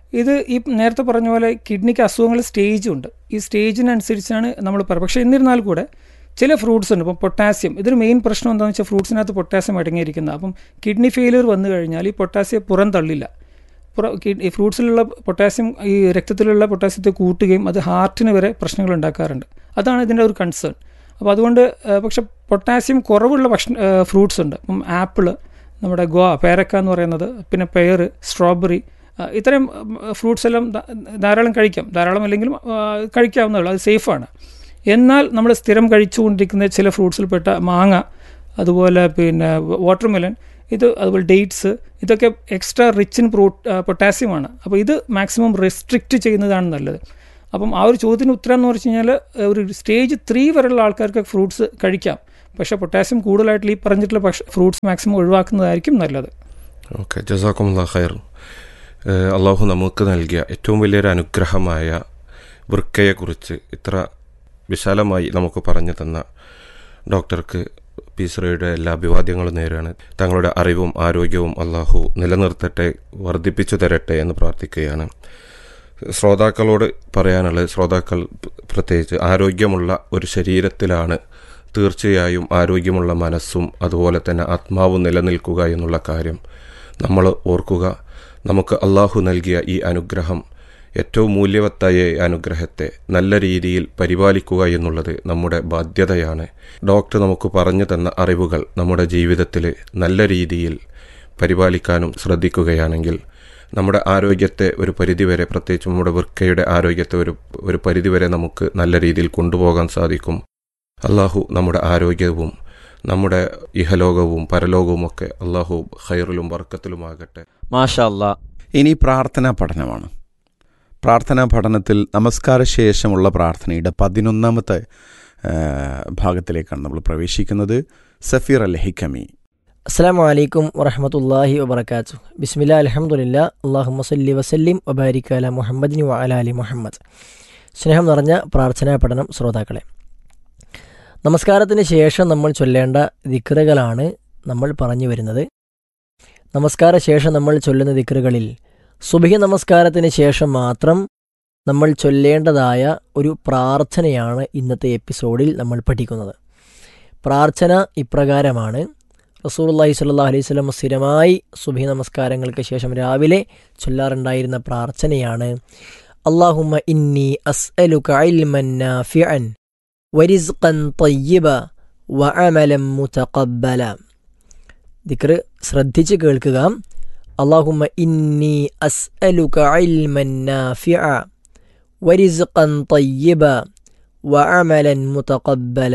S4: ഇത് ഈ നേരത്തെ പറഞ്ഞ പോലെ കിഡ്നിക്ക് അസുഖങ്ങൾ സ്റ്റേജ് ഉണ്ട് ഈ സ്റ്റേജിനനുസരിച്ചാണ് നമ്മൾ പറയുക പക്ഷേ എന്നിരുന്നാൽ കൂടെ ചില ഫ്രൂട്ട്സ് ഉണ്ട് ഇപ്പം പൊട്ടാസ്യം ഇതൊരു മെയിൻ പ്രശ്നം എന്താണെന്ന് വെച്ചാൽ ഫ്രൂട്ട്സിനകത്ത് പൊട്ടാസ്യം അടങ്ങിയിരിക്കുന്നത് അപ്പം കിഡ്നി ഫെയിലിയർ വന്നു കഴിഞ്ഞാൽ ഈ പൊട്ടാസ്യം പുറം തള്ളില്ല പുറ കിഡ് ഈ ഫ്രൂട്ട്സിലുള്ള പൊട്ടാസ്യം ഈ രക്തത്തിലുള്ള പൊട്ടാസ്യത്തെ കൂട്ടുകയും അത് ഹാർട്ടിന് വരെ പ്രശ്നങ്ങൾ ഉണ്ടാക്കാറുണ്ട് അതാണ് ഇതിൻ്റെ ഒരു കൺസേൺ അപ്പോൾ അതുകൊണ്ട് ഏഹ്, പക്ഷെ പൊട്ടാസ്യം കുറവുള്ള ഭക്ഷണ ഫ്രൂട്ട്സ് ഉണ്ട് ഇപ്പം ആപ്പിള് നമ്മുടെ ഗോവ പേരക്ക എന്ന് പറയുന്നത് പിന്നെ പെയർ സ്ട്രോബെറി ആ, ഇത്തരം ഫ്രൂട്ട്സ് എല്ലാം ധാ- ധാരാളം കഴിക്കാം ധാരാളം അല്ലെങ്കിലും ആ, കഴിക്കാവുന്നതേ അത് സേഫാണ് എന്നാൽ നമ്മൾ സ്ഥിരം കഴിച്ചുകൊണ്ടിരിക്കുന്ന ചില ഫ്രൂട്ട്സിൽപ്പെട്ട മാങ്ങ അതുപോലെ പിന്നെ വാട്ടർമെലൺ ഇത് അതുപോലെ ഡേറ്റ്സ് ഇതൊക്കെ എക്സ്ട്രാ റിച്ച് ഇൻ പ്രോ പൊട്ടാസ്യമാണ് അപ്പോൾ ഇത് മാക്സിമം റെസ്ട്രിക്റ്റ് ചെയ്യുന്നതാണ് നല്ലത് അപ്പം ആ ഒരു ചോദ്യത്തിന് ഉത്തരം എന്ന് പറഞ്ഞു കഴിഞ്ഞാൽ ഒരു സ്റ്റേജ് ത്രീ വരെയുള്ള ആൾക്കാർക്ക് ഫ്രൂട്ട്സ് കഴിക്കാം പക്ഷേ പൊട്ടാസ്യം കൂടുതലായിട്ട് ഈ പറഞ്ഞിട്ടുള്ള പക്ഷേ ഫ്രൂട്ട്സ് മാക്സിമം ഒഴിവാക്കുന്നതായിരിക്കും നല്ലത്
S3: ഓക്കെ ജസാക്കുമുള്ള ഖൈർ ഏഹ് അള്ളാഹു നമുക്ക് നൽകിയ ഏറ്റവും വലിയൊരു അനുഗ്രഹമായ വൃക്കയെക്കുറിച്ച് ഇത്ര വിശാലമായി നമുക്ക് പറഞ്ഞു തന്ന ഡോക്ടർക്ക് പീസ്രയുടെ എല്ലാ അഭിവാദ്യങ്ങളും നേരാണ് തങ്ങളുടെ അറിവും ആരോഗ്യവും അള്ളാഹു നിലനിർത്തട്ടെ വർദ്ധിപ്പിച്ചു തരട്ടെ എന്ന് പ്രാർത്ഥിക്കുകയാണ് ശ്രോതാക്കളോട് പറയാനുള്ളത് ശ്രോതാക്കൾ പ്രത്യേകിച്ച് ആരോഗ്യമുള്ള ഒരു ശരീരത്തിലാണ് തീർച്ചയായും ആരോഗ്യമുള്ള മനസ്സും അതുപോലെ തന്നെ ആത്മാവും നിലനിൽക്കുക എന്നുള്ള കാര്യം നമ്മൾ ഓർക്കുക നമുക്ക് അള്ളാഹു നൽകിയ ഈ അനുഗ്രഹം ഏറ്റവും മൂല്യവത്തായ ഈ അനുഗ്രഹത്തെ നല്ല രീതിയിൽ പരിപാലിക്കുക എന്നുള്ളത് നമ്മുടെ ബാധ്യതയാണ് ഡോക്ടർ നമുക്ക് പറഞ്ഞു തന്ന അറിവുകൾ നമ്മുടെ ജീവിതത്തിൽ നല്ല രീതിയിൽ പരിപാലിക്കാനും ശ്രദ്ധിക്കുകയാണെങ്കിൽ നമ്മുടെ ആരോഗ്യത്തെ ഒരു പരിധിവരെ പ്രത്യേകിച്ച് നമ്മുടെ വൃക്കയുടെ ആരോഗ്യത്തെ ഒരു ഒരു പരിധിവരെ നമുക്ക് നല്ല രീതിയിൽ കൊണ്ടുപോകാൻ സാധിക്കും അള്ളാഹു നമ്മുടെ ആരോഗ്യവും നമ്മുടെ ഇഹലോകവും പരലോകവും ഒക്കെ അള്ളാഹു ഖൈറിലും വർക്കത്തിലുമാകട്ടെ
S1: മാഷാ അല്ലാ
S2: ഇനി പ്രാർത്ഥനാ പഠനമാണ് പ്രാർത്ഥനാ പഠനത്തിൽ നമസ്കാര ശേഷമുള്ള പ്രാർത്ഥനയുടെ പതിനൊന്നാമത്തെ ആ, ഭാഗത്തിലേക്കാണ് നമ്മൾ പ്രവേശിക്കുന്നത് സഫീർ അൽ ഹിക്കമി
S5: അസ്സാം വലൈക്കും വറഹമത്തല്ലാഹി വബർക്കാത്തു ബിസ്മില്ല അലഹമുല്ല അള്ളാഹു മസല്ലി വസല്ലിം വബാരിക് അല മുഹമ്മദിനി വഅല അലി മുഹമ്മദ് സ്നേഹം നിറഞ്ഞ പ്രാർത്ഥനാ പഠനം ശ്രോതാക്കളെ നമസ്കാരത്തിന് ശേഷം നമ്മൾ ചൊല്ലേണ്ട ദിക്റുകളാണ് നമ്മൾ പറഞ്ഞു വരുന്നത് നമസ്കാര ശേഷം നമ്മൾ ചൊല്ലുന്ന ദിക്റുകളിൽ സുബഹി നമസ്കാരത്തിന് ശേഷം മാത്രം നമ്മൾ ചൊല്ലേണ്ടതായ ഒരു പ്രാർത്ഥനയാണ് ഇന്നത്തെ എപ്പിസോഡിൽ നമ്മൾ പഠിക്കുന്നത് പ്രാർത്ഥന ഇപ്രകാരമാണ് റസൂലുള്ളാഹി സ്വല്ലല്ലാഹു അലൈഹി വസല്ലം സ്ഥിരമായി സുബഹി നമസ്കാരങ്ങൾക്ക് ശേഷം രാവിലെ ചൊല്ലാറുണ്ടായിരുന്ന പ്രാർത്ഥനയാണ് അള്ളാഹുമ്മ ഇന്നി അസ്അലുക ഇൽമൻ നാഫിഅൻ വരിസ്ഖൻ തയ്യിബ വഅമലൻ മുതഖബ്ബല ദിക്ർ ശ്രദ്ധിച്ച് കേൾക്കുക അള്ളാഹുമ്മ ഇന്നി അസ്അലുക ഇൽമൻ നാഫിഅ വരിസ്ഖൻ തയ്യിബ വഅമലൻ മുതഖബ്ബല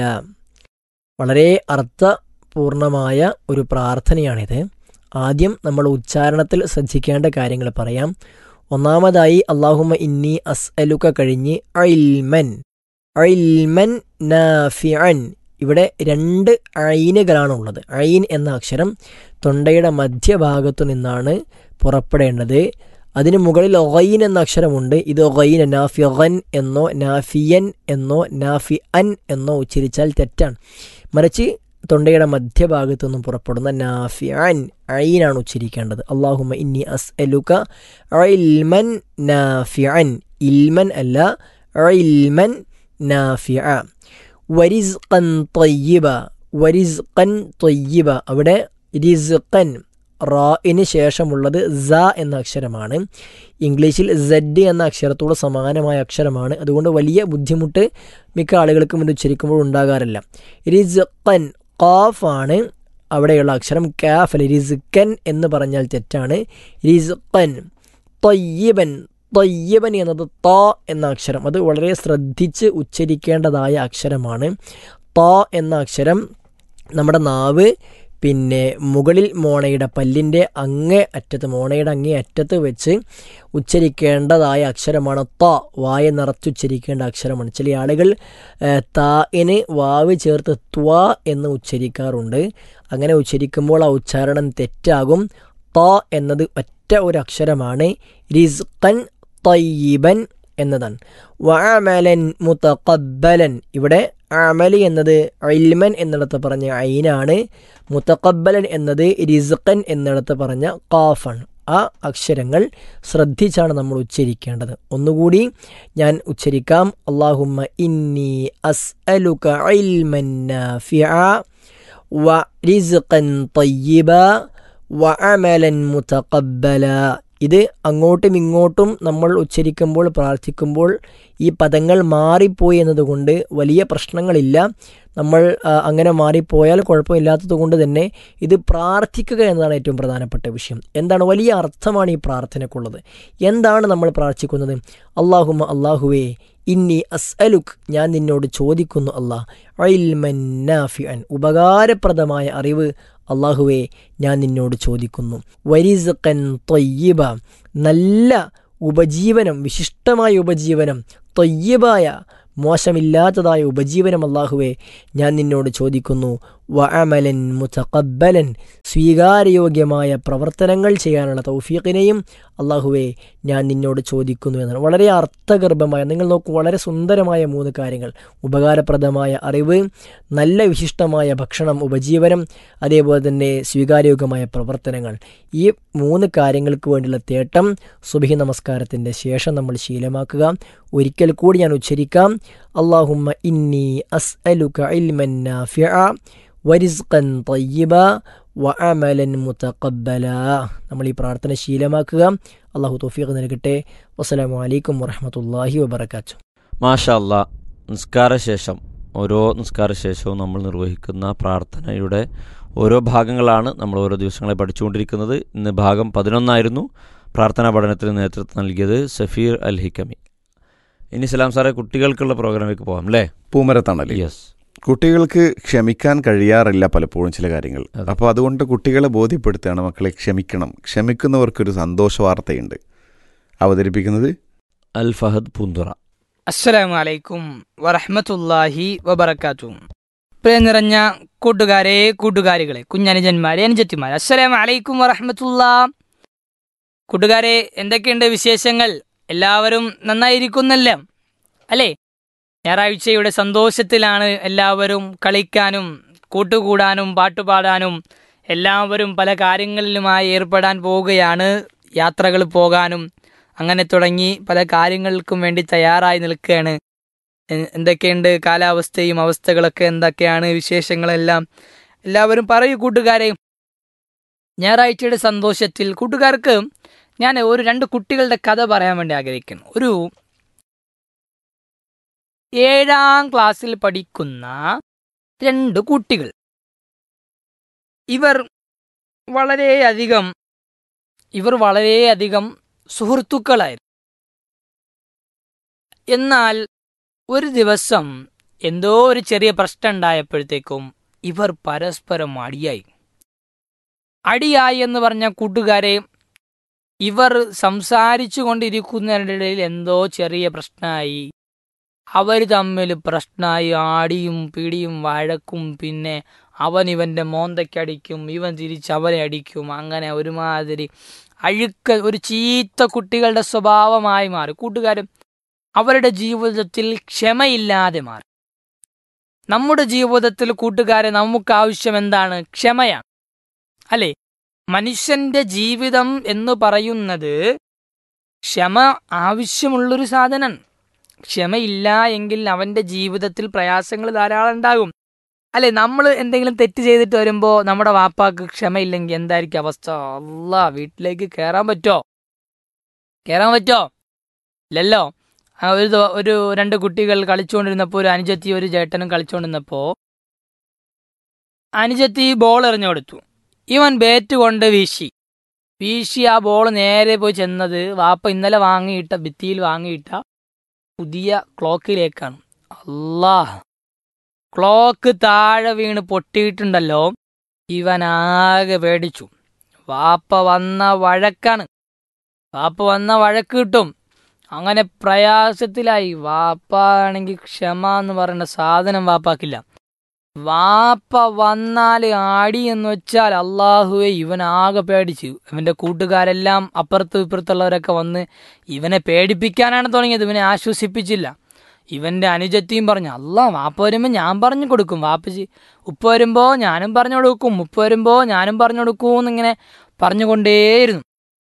S5: വളരെ അർത്ഥപൂർണമായ ഒരു പ്രാർത്ഥനയാണിത് ആദ്യം നമ്മൾ ഉച്ചാരണത്തിൽ ശ്രദ്ധിക്കേണ്ട കാര്യങ്ങൾ പറയാം ഒന്നാമതായി അള്ളാഹുമ ഇന്നി അസ്അലുക കഴിഞ്ഞ് ഐൽമൻ ഐൽമൻ നാഫിഅൻ ഇവിടെ രണ്ട് ഐനുകളാണുള്ളത് ഐൻ എന്ന അക്ഷരം തൊണ്ടയുടെ മധ്യഭാഗത്തു നിന്നാണ് പുറപ്പെടേണ്ടത് അതിന് മുകളിൽ ഒഗൈൻ എന്ന അക്ഷരമുണ്ട് ഇത് ഒഗൈൻ നാഫിയൻ എന്നോ നാഫിയൻ എന്നോ നാഫി അൻ എന്നോ ഉച്ചരിച്ചാൽ തെറ്റാണ് മറിച്ച് തൊണ്ടയുടെ മധ്യഭാഗത്തു നിന്നും പുറപ്പെടുന്ന നാഫിഅൻ ഐനാണ് ഉച്ചരിക്കേണ്ടത് അള്ളാഹുമ ഇന്നി അസ് എലുക ഇൽമൻ നാഫിഅൻ ഇൽമൻ അല്ല ഇൽമൻ നാഫിഅ വരിസ്ഖൻ തൊയ്യിബ വരിസ്ഖൻ തൊയ്യിബ അവിടെ റിസ്ഖൻ റായിന് ശേഷമുള്ളത് സ എന്ന അക്ഷരമാണ് ഇംഗ്ലീഷിൽ സെഡ് എന്ന അക്ഷരത്തോട് സമാനമായ അക്ഷരമാണ് അതുകൊണ്ട് വലിയ ബുദ്ധിമുട്ട് മിക്ക ആളുകൾക്കും ഇത് ഉച്ചരിക്കുമ്പോൾ ഉണ്ടാകാറില്ല റിസ്ഖൻ ഖാഫ് ആണ് അവിടെയുള്ള അക്ഷരം കാഫ് അല്ല റിസ്ഖൻ എന്ന് പറഞ്ഞാൽ തെറ്റാണ് റിസ്ഖൻ തൊയ്യബൻ തൊയ്യബൻ എന്നത് ത എന്ന അക്ഷരം അത് വളരെ ശ്രദ്ധിച്ച് ഉച്ചരിക്കേണ്ടതായ അക്ഷരമാണ് ത എന്ന അക്ഷരം നമ്മുടെ നാവ് പിന്നെ മുകളിൽ മോണയുടെ പല്ലിൻ്റെ അങ്ങേ അറ്റത്ത് മോണയുടെ അങ്ങേ അറ്റത്ത് വെച്ച് ഉച്ചരിക്കേണ്ടതായ അക്ഷരമാണ് ത വായ നിറച്ചുച്ചരിക്കേണ്ട അക്ഷരമാണ് ചില ആളുകൾ തായിന് വാവ് ചേർത്ത് ത്വ എന്ന് ഉച്ചരിക്കാറുണ്ട് അങ്ങനെ ഉച്ചരിക്കുമ്പോൾ ആ ഉച്ചാരണം തെറ്റാകും ത എന്നത് ഒറ്റ ഒരു അക്ഷരമാണ് റിസ്ഖൻ തയ്യിബൻ എന്നതാണ് വഅമലൻ മുതഖബ്ബലൻ ഇവിടെ അമലി എന്നത് ഇൽമൻ എന്നിടത്ത് പറഞ്ഞ ഐനാണ് മുത്തക്കബലൻ എന്നത് റിസ്ഖൻ എന്നിടത്ത് പറഞ്ഞ ഖാഫാണ് ആ അക്ഷരങ്ങൾ ശ്രദ്ധിച്ചാണ് നമ്മൾ ഉച്ചരിക്കേണ്ടത് ഒന്നുകൂടി ഞാൻ ഉച്ചരിക്കാം അള്ളാഹുമ്മ ഇന്നി അസ് അലുക വ റിസ്ഖൻ തയ്യിബ വ അമലൻ മുതഖബ്ബല ഇത് അങ്ങോട്ടും ഇങ്ങോട്ടും നമ്മൾ ഉച്ചരിക്കുമ്പോൾ പ്രാർത്ഥിക്കുമ്പോൾ ഈ പദങ്ങൾ മാറിപ്പോയി എന്നതുകൊണ്ട് വലിയ പ്രശ്നങ്ങളില്ല നമ്മൾ ആ, അങ്ങനെ മാറിപ്പോയാൽ കുഴപ്പമില്ലാത്തത് കൊണ്ട് തന്നെ ഇത് പ്രാർത്ഥിക്കുക എന്നതാണ് ഏറ്റവും പ്രധാനപ്പെട്ട വിഷയം എന്താണ് വലിയ അർത്ഥമാണ് ഈ പ്രാർത്ഥനയ്ക്കുള്ളത് എന്താണ് നമ്മൾ പ്രാർത്ഥിക്കുന്നത് അള്ളാഹുമ അള്ളാഹുവേ ഇന്നി അസ്അലുക് ഞാൻ നിന്നോട് ചോദിക്കുന്നു അള്ളാഹ് ഉപകാരപ്രദമായ അറിവ് അള്ളാഹുവെ ഞാൻ നിന്നോട് ചോദിക്കുന്നു വരിസക്കൻ തൊയ്യബ നല്ല ഉപജീവനം വിശിഷ്ടമായ ഉപജീവനം തൊയ്യബായ മോശമില്ലാത്തതായ ഉപജീവനം അള്ളാഹുവെ ഞാൻ നിന്നോട് ചോദിക്കുന്നു വഅമലൻ മുതഖബ്ബലൻ സ്വീകാര്യയോഗ്യമായ പ്രവർത്തനങ്ങൾ ചെയ്യാനുള്ള തൗഫീഖിനെയും അള്ളാഹുവെ ഞാൻ നിന്നോട് ചോദിക്കുന്നു എന്നാണ് വളരെ അർത്ഥഗർഭമായ നിങ്ങൾ നോക്കൂ വളരെ സുന്ദരമായ മൂന്ന് കാര്യങ്ങൾ ഉപകാരപ്രദമായ അറിവ് നല്ല വിശിഷ്ടമായ ഭക്ഷണം ഉപജീവനം അതേപോലെ തന്നെ സ്വീകാര്യയോഗ്യമായ പ്രവർത്തനങ്ങൾ ഈ മൂന്ന് കാര്യങ്ങൾക്ക് വേണ്ടിയുള്ള തേട്ടം സുബഹി നമസ്കാരത്തിൻ്റെ ശേഷം നമ്മൾ ശീലമാക്കുക ഒരിക്കൽ കൂടി ഞാൻ ഉച്ചരിക്കാം അള്ളാഹുമ്മ ഇന്നി അസ് അലുക ഇൽമൻ നാഫിഅ വരിസ്ഖൻ തയ്യിബ വ അമലൻ മുതഖബ്ബല നമ്മൾ ഈ പ്രാർത്ഥന ശീലമാക്കുക അള്ളാഹു തൗഫീഖ് നൽകട്ടെ വസ്സലാമു അലൈക്കും വറഹമത്തല്ലാഹി വബർക്കാത്തു
S1: മാഷാ അല്ലാ നിസ്കാരശേഷം ഓരോ നിസ്കാരശേഷവും നമ്മൾ നിർവഹിക്കുന്ന പ്രാർത്ഥനയുടെ ഓരോ ഭാഗങ്ങളാണ് നമ്മൾ ഓരോ ദിവസങ്ങളെ പഠിച്ചുകൊണ്ടിരിക്കുന്നത് ഇന്ന് ഭാഗം പതിനൊന്നായിരുന്നു പ്രാർത്ഥനാ പഠനത്തിന് നേതൃത്വം നൽകിയത് സഫീർ അൽ ഹിക്കമി ഇനി സലാം സാറെ കുട്ടികൾക്കുള്ള പ്രോഗ്രാമിലേക്ക് പോകാം അല്ലേ
S2: പൂമരത്താണല്ലേ
S1: യെസ്
S2: കുട്ടികൾക്ക് ക്ഷമിക്കാൻ കഴിയാറില്ല പലപ്പോഴും ചില കാര്യങ്ങൾ
S1: അതെ.
S2: അപ്പോൾ അതുകൊണ്ട് കുട്ടികളെ ബോധ്യപ്പെടുത്തുകയാണ് മക്കളെ ക്ഷമിക്കണം ക്ഷമിക്കുന്നവർക്കൊരു സന്തോഷ വാർത്തയുണ്ട് അവതരിപ്പിക്കുന്നത്
S1: അൽ ഫഹദ് പൂന്തുറ
S6: അസ്സലാമു അലൈക്കും വറഹ്മത്തുള്ളാഹി വബറകാത്തു പ്രിയ നിറഞ്ഞ കൂട്ടുകാരെ കൂട്ടുകാരികളെ കുഞ്ഞനുജന്മാരെ അനുജത്തിമാരെ അസ്സലാമു അലൈക്കും വറഹ്മത്തുള്ളാ കൂട്ടുകാരെ എന്തൊക്കെയുണ്ട് വിശേഷങ്ങൾ എല്ലാവരും നന്നായിരിക്കുന്നല്ലോ അല്ലേ ഞായറാഴ്ചയുടെ സന്തോഷത്തിലാണ് എല്ലാവരും കളിക്കാനും കൂട്ടുകൂടാനും പാട്ടുപാടാനും എല്ലാവരും പല കാര്യങ്ങളിലുമായി ഏർപ്പെടാൻ പോവുകയാണ് യാത്രകൾ പോകാനും അങ്ങനെ തുടങ്ങി പല കാര്യങ്ങൾക്കും വേണ്ടി തയ്യാറായി നിൽക്കുകയാണ് എ- എന്തൊക്കെയുണ്ട് കാലാവസ്ഥയും അവസ്ഥകളൊക്കെ എന്തൊക്കെയാണ് വിശേഷങ്ങളെല്ലാം എല്ലാവരും പറയൂ കൂട്ടുകാരെ ഞായറാഴ്ചയുടെ സന്തോഷത്തിൽ കൂട്ടുകാർക്ക് ഞാൻ ഒരു രണ്ട് കുട്ടികളുടെ കഥ പറയാൻ വേണ്ടി ആഗ്രഹിക്കുന്നു ഒരു ഏഴാം ക്ലാസ്സിൽ പഠിക്കുന്ന രണ്ട് കുട്ടികൾ ഇവർ വളരെയധികം ഇവർ വളരെയധികം സുഹൃത്തുക്കളായിരുന്നു എന്നാൽ ഒരു ദിവസം എന്തോ ഒരു ചെറിയ പ്രശ്നം ഉണ്ടായപ്പോഴത്തേക്കും ഇവർ പരസ്പരം അടിയായി അടിയായി എന്ന് പറഞ്ഞ കൂട്ടുകാരെ ഇവർ സംസാരിച്ചു കൊണ്ടിരിക്കുന്നതിനിടയിൽ എന്തോ ചെറിയ പ്രശ്നമായി അവർ തമ്മിൽ പ്രശ്നമായി ആടിയും പിടിയും വഴക്കും പിന്നെ അവൻ ഇവന്റെ മോന്തയ്ക്കടിക്കും ഇവൻ തിരിച്ച് അവനെ അടിക്കും അങ്ങനെ ഒരുമാതിരി അഴുക്ക ഒരു ചീത്ത കുട്ടികളുടെ സ്വഭാവമായി മാറി കൂട്ടുകാരും അവരുടെ ജീവിതത്തിൽ ക്ഷമയില്ലാതെ മാറി നമ്മുടെ ജീവിതത്തിൽ കൂട്ടുകാരെ നമുക്ക് ആവശ്യം എന്താണ് ക്ഷമയാണ് അല്ലെ മനുഷ്യന്റെ ജീവിതം എന്ന് പറയുന്നത് ക്ഷമ ആവശ്യമുള്ളൊരു സാധനം ക്ഷമയില്ല എങ്കിൽ അവന്റെ ജീവിതത്തിൽ പ്രയാസങ്ങൾ ധാരാളം ഉണ്ടാകും അല്ലെ നമ്മൾ എന്തെങ്കിലും തെറ്റ് ചെയ്തിട്ട് വരുമ്പോ നമ്മുടെ വാപ്പാക്ക് ക്ഷമയില്ലെങ്കിൽ എന്തായിരിക്കും അവസ്ഥ അല്ലാ വീട്ടിലേക്ക് കയറാൻ പറ്റോ കയറാൻ പറ്റോ ഇല്ലല്ലോ ആ ഒരു ദിവ- ഒരു രണ്ട് കുട്ടികൾ കളിച്ചുകൊണ്ടിരുന്നപ്പോൾ ഒരു അനുജത്തി ഒരു ചേട്ടനും കളിച്ചുകൊണ്ടിരുന്നപ്പോ അനുജത്തി ബോൾ എറിഞ്ഞു കൊടുത്തു ഇവൻ ബാറ്റ് കൊണ്ട് വീശി വീശി ആ ബോൾ നേരെ പോയി ചെന്നത് വാപ്പ ഇന്നലെ വാങ്ങിയിട്ട ഭിത്തിയിൽ വാങ്ങിയിട്ട പുതിയ ക്ലോക്കിലേക്കാണ് അല്ലാ ക്ലോക്ക് താഴെ വീണ് പൊട്ടിയിട്ടുണ്ടല്ലോ ഇവൻ ആകെ പേടിച്ചു വാപ്പ വന്ന വഴക്കാണ് വാപ്പ വന്ന വഴക്ക് കിട്ടും അങ്ങനെ പ്രയാസത്തിലായി വാപ്പ ആണെങ്കിൽ ക്ഷമ എന്ന് പറയുന്ന സാധനം വാപ്പാക്കില്ല വാപ്പ വന്നാൽ ആടി എന്ന് വെച്ചാൽ അള്ളാഹുവെ ഇവൻ ആകെ പേടിച്ചു ഇവന്റെ കൂട്ടുകാരെല്ലാം അപ്പുറത്തും ഇപ്പുറത്തുള്ളവരൊക്കെ വന്ന് ഇവനെ പേടിപ്പിക്കാനാണ് തുടങ്ങിയത് ഇവനെ ആശ്വസിപ്പിച്ചില്ല ഇവന്റെ അനുജത്തിയും പറഞ്ഞു അല്ല വാപ്പ വരുമ്പോൾ ഞാൻ പറഞ്ഞു കൊടുക്കും വാപ്പച്ചി ഉപ്പ് വരുമ്പോൾ ഞാനും പറഞ്ഞു കൊടുക്കും ഉപ്പ് വരുമ്പോൾ ഞാനും പറഞ്ഞു കൊടുക്കും എന്നിങ്ങനെ പറഞ്ഞുകൊണ്ടേയിരുന്നു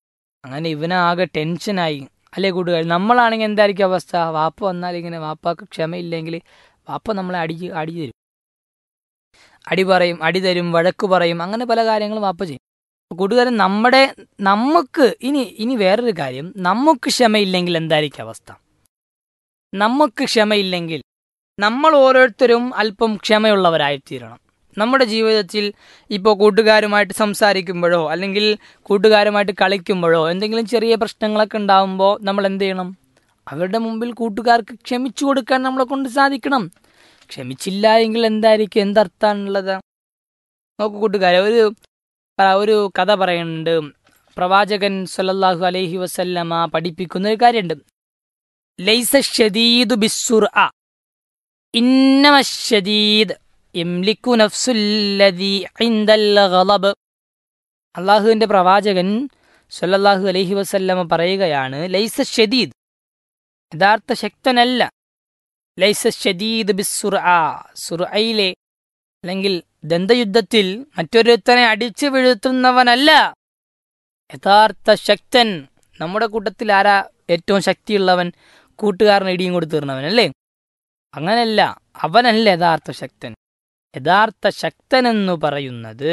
S6: അങ്ങനെ ഇവനാകെ ടെൻഷനായി അല്ലേ കൂട്ടുകാർ നമ്മളാണെങ്കിൽ എന്തായിരിക്കും അവസ്ഥ വാപ്പ വന്നാൽ ഇങ്ങനെ വാപ്പാക്ക് ക്ഷമയില്ലെങ്കിൽ വാപ്പ നമ്മളെ അടി അടി തരും അടി പറയും അടി തരും വഴക്ക് പറയും അങ്ങനെ പല കാര്യങ്ങളും വാപ്പ ചെയ്യും കൂട്ടുകാരൻ നമ്മുടെ നമുക്ക് ഇനി ഇനി വേറൊരു കാര്യം നമുക്ക് ക്ഷമയില്ലെങ്കിൽ എന്തായിരിക്കും അവസ്ഥ നമുക്ക് ക്ഷമയില്ലെങ്കിൽ നമ്മൾ ഓരോരുത്തരും അല്പം ക്ഷമയുള്ളവരായിത്തീരണം നമ്മുടെ ജീവിതത്തിൽ ഇപ്പോൾ കൂട്ടുകാരുമായിട്ട് സംസാരിക്കുമ്പോഴോ അല്ലെങ്കിൽ കൂട്ടുകാരുമായിട്ട് കളിക്കുമ്പോഴോ എന്തെങ്കിലും ചെറിയ പ്രശ്നങ്ങളൊക്കെ ഉണ്ടാകുമ്പോൾ നമ്മൾ എന്ത് ചെയ്യണം അവരുടെ മുമ്പിൽ കൂട്ടുകാർക്ക് ക്ഷമിച്ചു കൊടുക്കാൻ നമ്മളെ കൊണ്ട് സാധിക്കണം ക്ഷമിച്ചില്ല എങ്കിൽ എന്തായിരിക്കും എന്തർത്ഥാണുള്ളത് നോക്കൂ കൂട്ടുകാരെ ഒരു ആ, ഒരു കഥ പറയുന്നുണ്ട് പ്രവാചകൻ സല്ലല്ലാഹു അലൈഹി വസല്ലമ പഠിപ്പിക്കുന്ന ഒരു കാര്യമുണ്ട് ലൈസ ഷദീദു ബിസ്സുർ ഇന്നമ ഷദീദ് യംലിക്കു നഫ്സുല്ലദി ഇൻദൽ ഗളബ് അള്ളാഹുവിന്റെ പ്രവാചകൻ സല്ലല്ലാഹു അലൈഹി വസല്ലമ പറയുകയാണ് ലൈസ ഷദീദ് യഥാർത്ഥ ശക്തനല്ല ലൈസ ഷദീദ് ബിസ്സുർ സുർഐയിലെ അല്ലെങ്കിൽ ദന്തയുദ്ധത്തിൽ മറ്റൊരുത്തനെ അടിച്ചു വീഴ്ത്തുന്നവനല്ല യഥാർത്ഥ ശക്തൻ നമ്മുടെ കൂട്ടത്തിൽ ആരാ ഏറ്റവും ശക്തിയുള്ളവൻ കൂട്ടുകാരന് ഇടിയും കൊടുത്തു തീർന്നവൻ അല്ലേ അങ്ങനല്ല അവനല്ല യഥാർത്ഥ ശക്തൻ യഥാർത്ഥ ശക്തൻ എന്ന് പറയുന്നത്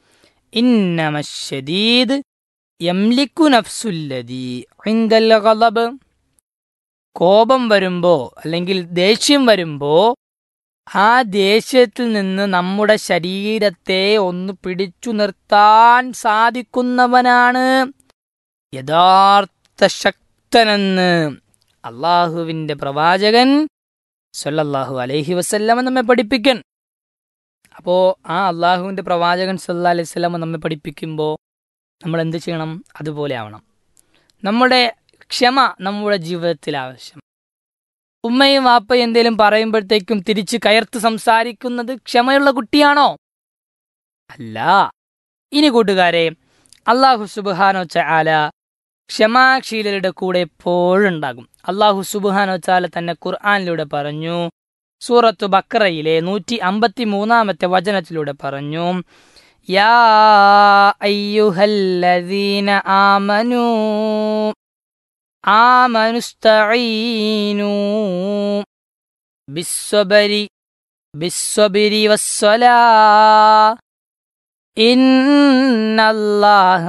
S6: ഇന്നമശദീദ് യംലിക്കു നഫ്സുല്ലദി ഇൻദൽ ഗളബ് കോപം വരുമ്പോ അല്ലെങ്കിൽ ദേഷ്യം വരുമ്പോ ആ ദേഷ്യത്തിൽ നിന്ന് നമ്മുടെ ശരീരത്തെ ഒന്ന് പിടിച്ചു നിർത്താൻ സാധിക്കുന്നവനാണ് യഥാർത്ഥ ശക്തനെന്ന് അള്ളാഹുവിന്റെ പ്രവാചകൻ സല്ലല്ലാഹു അലൈഹി വസല്ലമ നമ്മെ പഠിപ്പിക്കൻ അപ്പോ ആ അള്ളാഹുവിന്റെ പ്രവാചകൻ സല്ലാ അലൈഹി സ്വലാമ നമ്മെ പഠിപ്പിക്കുമ്പോൾ നമ്മൾ എന്ത് ചെയ്യണം അതുപോലെ ആവണം നമ്മുടെ ക്ഷമ നമ്മുടെ ജീവിതത്തിൽ ആവശ്യം ഉമ്മയും വാപ്പയും എന്തേലും പറയുമ്പോഴത്തേക്കും തിരിച്ച് കയർത്ത് സംസാരിക്കുന്നത് ക്ഷമയുള്ള കുട്ടിയാണോ അല്ല ഇനി കൂട്ടുകാരെ അള്ളാഹു സുബാനോ ചാല ക്ഷമാശീലരുടെ കൂടെ എപ്പോഴുണ്ടാകും അള്ളാഹു സുബാനോ ചാല തന്നെ ഖുർആാനിലൂടെ പറഞ്ഞു സൂറത്തു ബക്രയിലെ നൂറ്റി അമ്പത്തി മൂന്നാമത്തെ വചനത്തിലൂടെ പറഞ്ഞു യാ അയ്യുഹല്ലദീന ആമനൂ ആമനുസ്തഈനൂ ബിസ്സബരി ബിസ്സബരി വസ്സലാ ഇന്നല്ലാഹ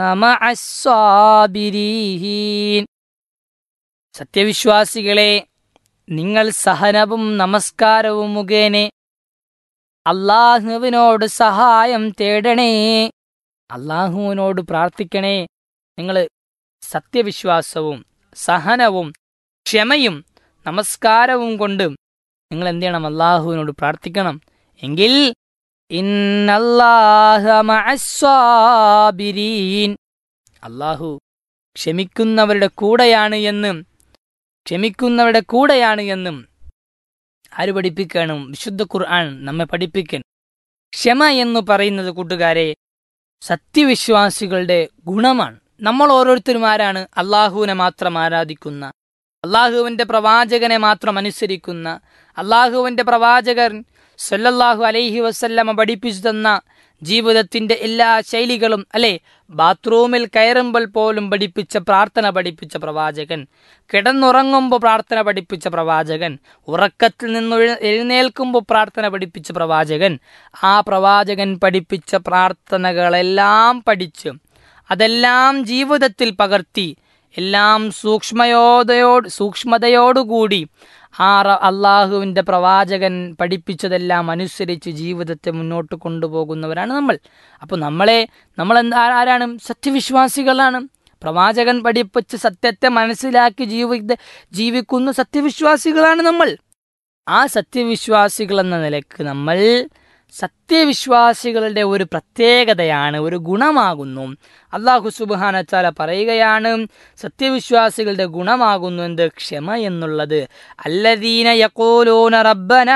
S6: മഅസ്സാബിരീൻ സത്യവിശ്വാസികളെ നിങ്ങൾ സഹനവും നമസ്കാരവും മുഖേനെ അള്ളാഹുവിനോട് സഹായം തേടണേ അള്ളാഹുവിനോട് പ്രാർത്ഥിക്കണേ നിങ്ങൾ സത്യവിശ്വാസവും സഹനവും ക്ഷമയും നമസ്കാരവും കൊണ്ട് നിങ്ങൾ എന്ത് ചെയ്യണം അള്ളാഹുവിനോട് പ്രാർത്ഥിക്കണം എങ്കിൽ ഇന്നല്ലാഹ മഅസ്സാബിരീൻ അള്ളാഹു ക്ഷമിക്കുന്നവരുടെ കൂടെയാണ് എന്നും ക്ഷമിക്കുന്നവരുടെ കൂടെയാണ് എന്നും ആര് പഠിപ്പിക്കണം വിശുദ്ധ ഖുർആൻ നമ്മെ പഠിപ്പിക്കൻ ക്ഷമ എന്ന് പറയുന്നത് കൂട്ടുകാരെ സത്യവിശ്വാസികളുടെ ഗുണമാണ് നമ്മൾ ഓരോരുത്തരും ആരാണ് അള്ളാഹുവിനെ മാത്രം ആരാധിക്കുന്ന അള്ളാഹുവിന്റെ പ്രവാചകനെ മാത്രം അനുസരിക്കുന്ന അള്ളാഹുവിന്റെ പ്രവാചകൻ സല്ലല്ലാഹു അലൈഹി വസല്ലമ പഠിപ്പിച്ചു തന്ന ജീവിതത്തിന്റെ എല്ലാ ശൈലികളും അല്ലെ ബാത്റൂമിൽ കയറുമ്പോൾ പോലും പഠിപ്പിച്ച പ്രാർത്ഥന പഠിപ്പിച്ച പ്രവാചകൻ കിടന്നുറങ്ങുമ്പോൾ പ്രാർത്ഥന പഠിപ്പിച്ച പ്രവാചകൻ ഉറക്കത്തിൽ നിന്ന് എഴു- എഴുന്നേൽക്കുമ്പോൾ പ്രാർത്ഥന പഠിപ്പിച്ച പ്രവാചകൻ ആ പ്രവാചകൻ പഠിപ്പിച്ച പ്രാർത്ഥനകളെല്ലാം പഠിച്ച് അതെല്ലാം ജീവിതത്തിൽ പകർത്തി എല്ലാം സൂക്ഷ്മയോദയോട് സൂക്ഷ്മതയോടുകൂടി ആ റ- അള്ളാഹുവിൻ്റെ പ്രവാചകൻ പഠിപ്പിച്ചതെല്ലാം അനുസരിച്ച് ജീവിതത്തെ മുന്നോട്ട് കൊണ്ടുപോകുന്നവരാണ് നമ്മൾ അപ്പോൾ നമ്മളെ നമ്മൾ എന്താ ആരാണ് സത്യവിശ്വാസികളാണ് പ്രവാചകൻ പഠിപ്പിച്ച സത്യത്തെ മനസ്സിലാക്കി ജീവിത ജീവിക്കുന്ന സത്യവിശ്വാസികളാണ് നമ്മൾ ആ സത്യവിശ്വാസികൾ എന്ന നിലക്ക് നമ്മൾ സത്യവിശ്വാസികളുടെ ഒരു പ്രത്യേകതയാണ് ഒരു ഗുണമാകുന്നു അള്ളാഹു സുബാനച്ചാല പറയുകയാണ് സത്യവിശ്വാസികളുടെ ഗുണമാകുന്നു എന്ത് ക്ഷമ എന്നുള്ളത് അല്ലദീന യഖൂലൂന റബ്ബന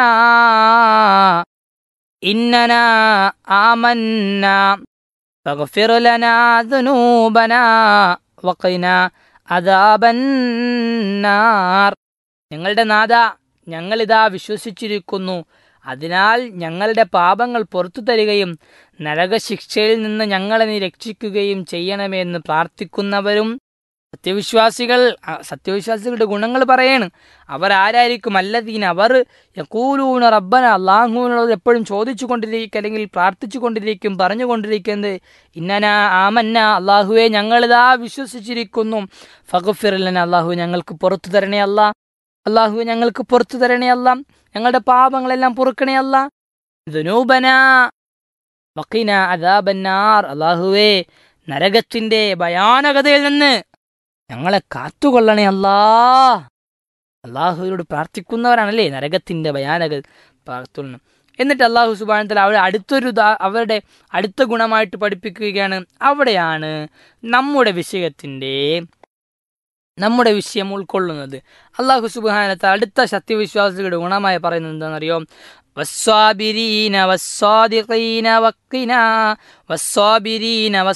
S6: ഇന്നന ആമന്ന فاغفر لنا ذنوبنا وقنا عذاب النار ഞങ്ങളുടെ നാഥ ഞങ്ങളിതാ വിശ്വസിച്ചിരിക്കുന്നു അതിനാൽ ഞങ്ങളുടെ പാപങ്ങൾ പുറത്തു തരികയും നരകശിക്ഷയിൽ നിന്ന് ഞങ്ങളെ നീ രക്ഷിക്കുകയും ചെയ്യണമെന്ന് പ്രാർത്ഥിക്കുന്നവരും സത്യവിശ്വാസികൾ ആ, സത്യവിശ്വാസികളുടെ ഗുണങ്ങൾ പറയാണ് അവർ ആരായിരിക്കും അല്ലദീൻ അവർ യക്കൂലൂന റബ്ബന അള്ളാഹുവിനോട് എപ്പോഴും ചോദിച്ചു കൊണ്ടിരിക്കും അല്ലെങ്കിൽ പ്രാർത്ഥിച്ചു കൊണ്ടിരിക്കും പറഞ്ഞുകൊണ്ടിരിക്കുന്നത് ഇന്നന ആമന്ന അള്ളാഹുവെ ഞങ്ങളിതാ വിശ്വസിച്ചിരിക്കുന്നു ഫഗഫിറലന അള്ളാഹു ഞങ്ങൾക്ക് പുറത്തു തരണേ അല്ല അള്ളാഹു ഞങ്ങൾക്ക് പുറത്തു തരണേ അല്ല ഞങ്ങളുടെ പാപങ്ങളെല്ലാം പൊറുക്കണേ അല്ല ദുനൂബന വക്കീന അദാബന്നാർ അള്ളാഹുവേ നരകത്തിന്റെ ഭയാനകതയിൽ നിന്ന് ഞങ്ങളെ കാത്തുകൊള്ളണേ അല്ലാ അള്ളാഹുവിനോട് പ്രാർത്ഥിക്കുന്നവരാണല്ലേ നരകത്തിന്റെ ഭയാനക പ്രാർത്ഥന എന്നിട്ട് അള്ളാഹു സുബാനത്തിൽ അവിടെ അടുത്തൊരു ദാ- അവരുടെ അടുത്ത ഗുണമായിട്ട് പഠിപ്പിക്കുകയാണ് അവിടെയാണ് നമ്മുടെ വിഷയത്തിന്റെ നമ്മുടെ വിഷയം ഉൾക്കൊള്ളുന്നത് അള്ളാഹു സുബാനത്തെ അടുത്ത സത്യവിശ്വാസികളുടെ ഗുണമായി പറയുന്നത് എന്താണെന്നറിയോ വസ്വാബിരീന വസ്വാദിഖീന വക്കിന വസ്വാബിരീന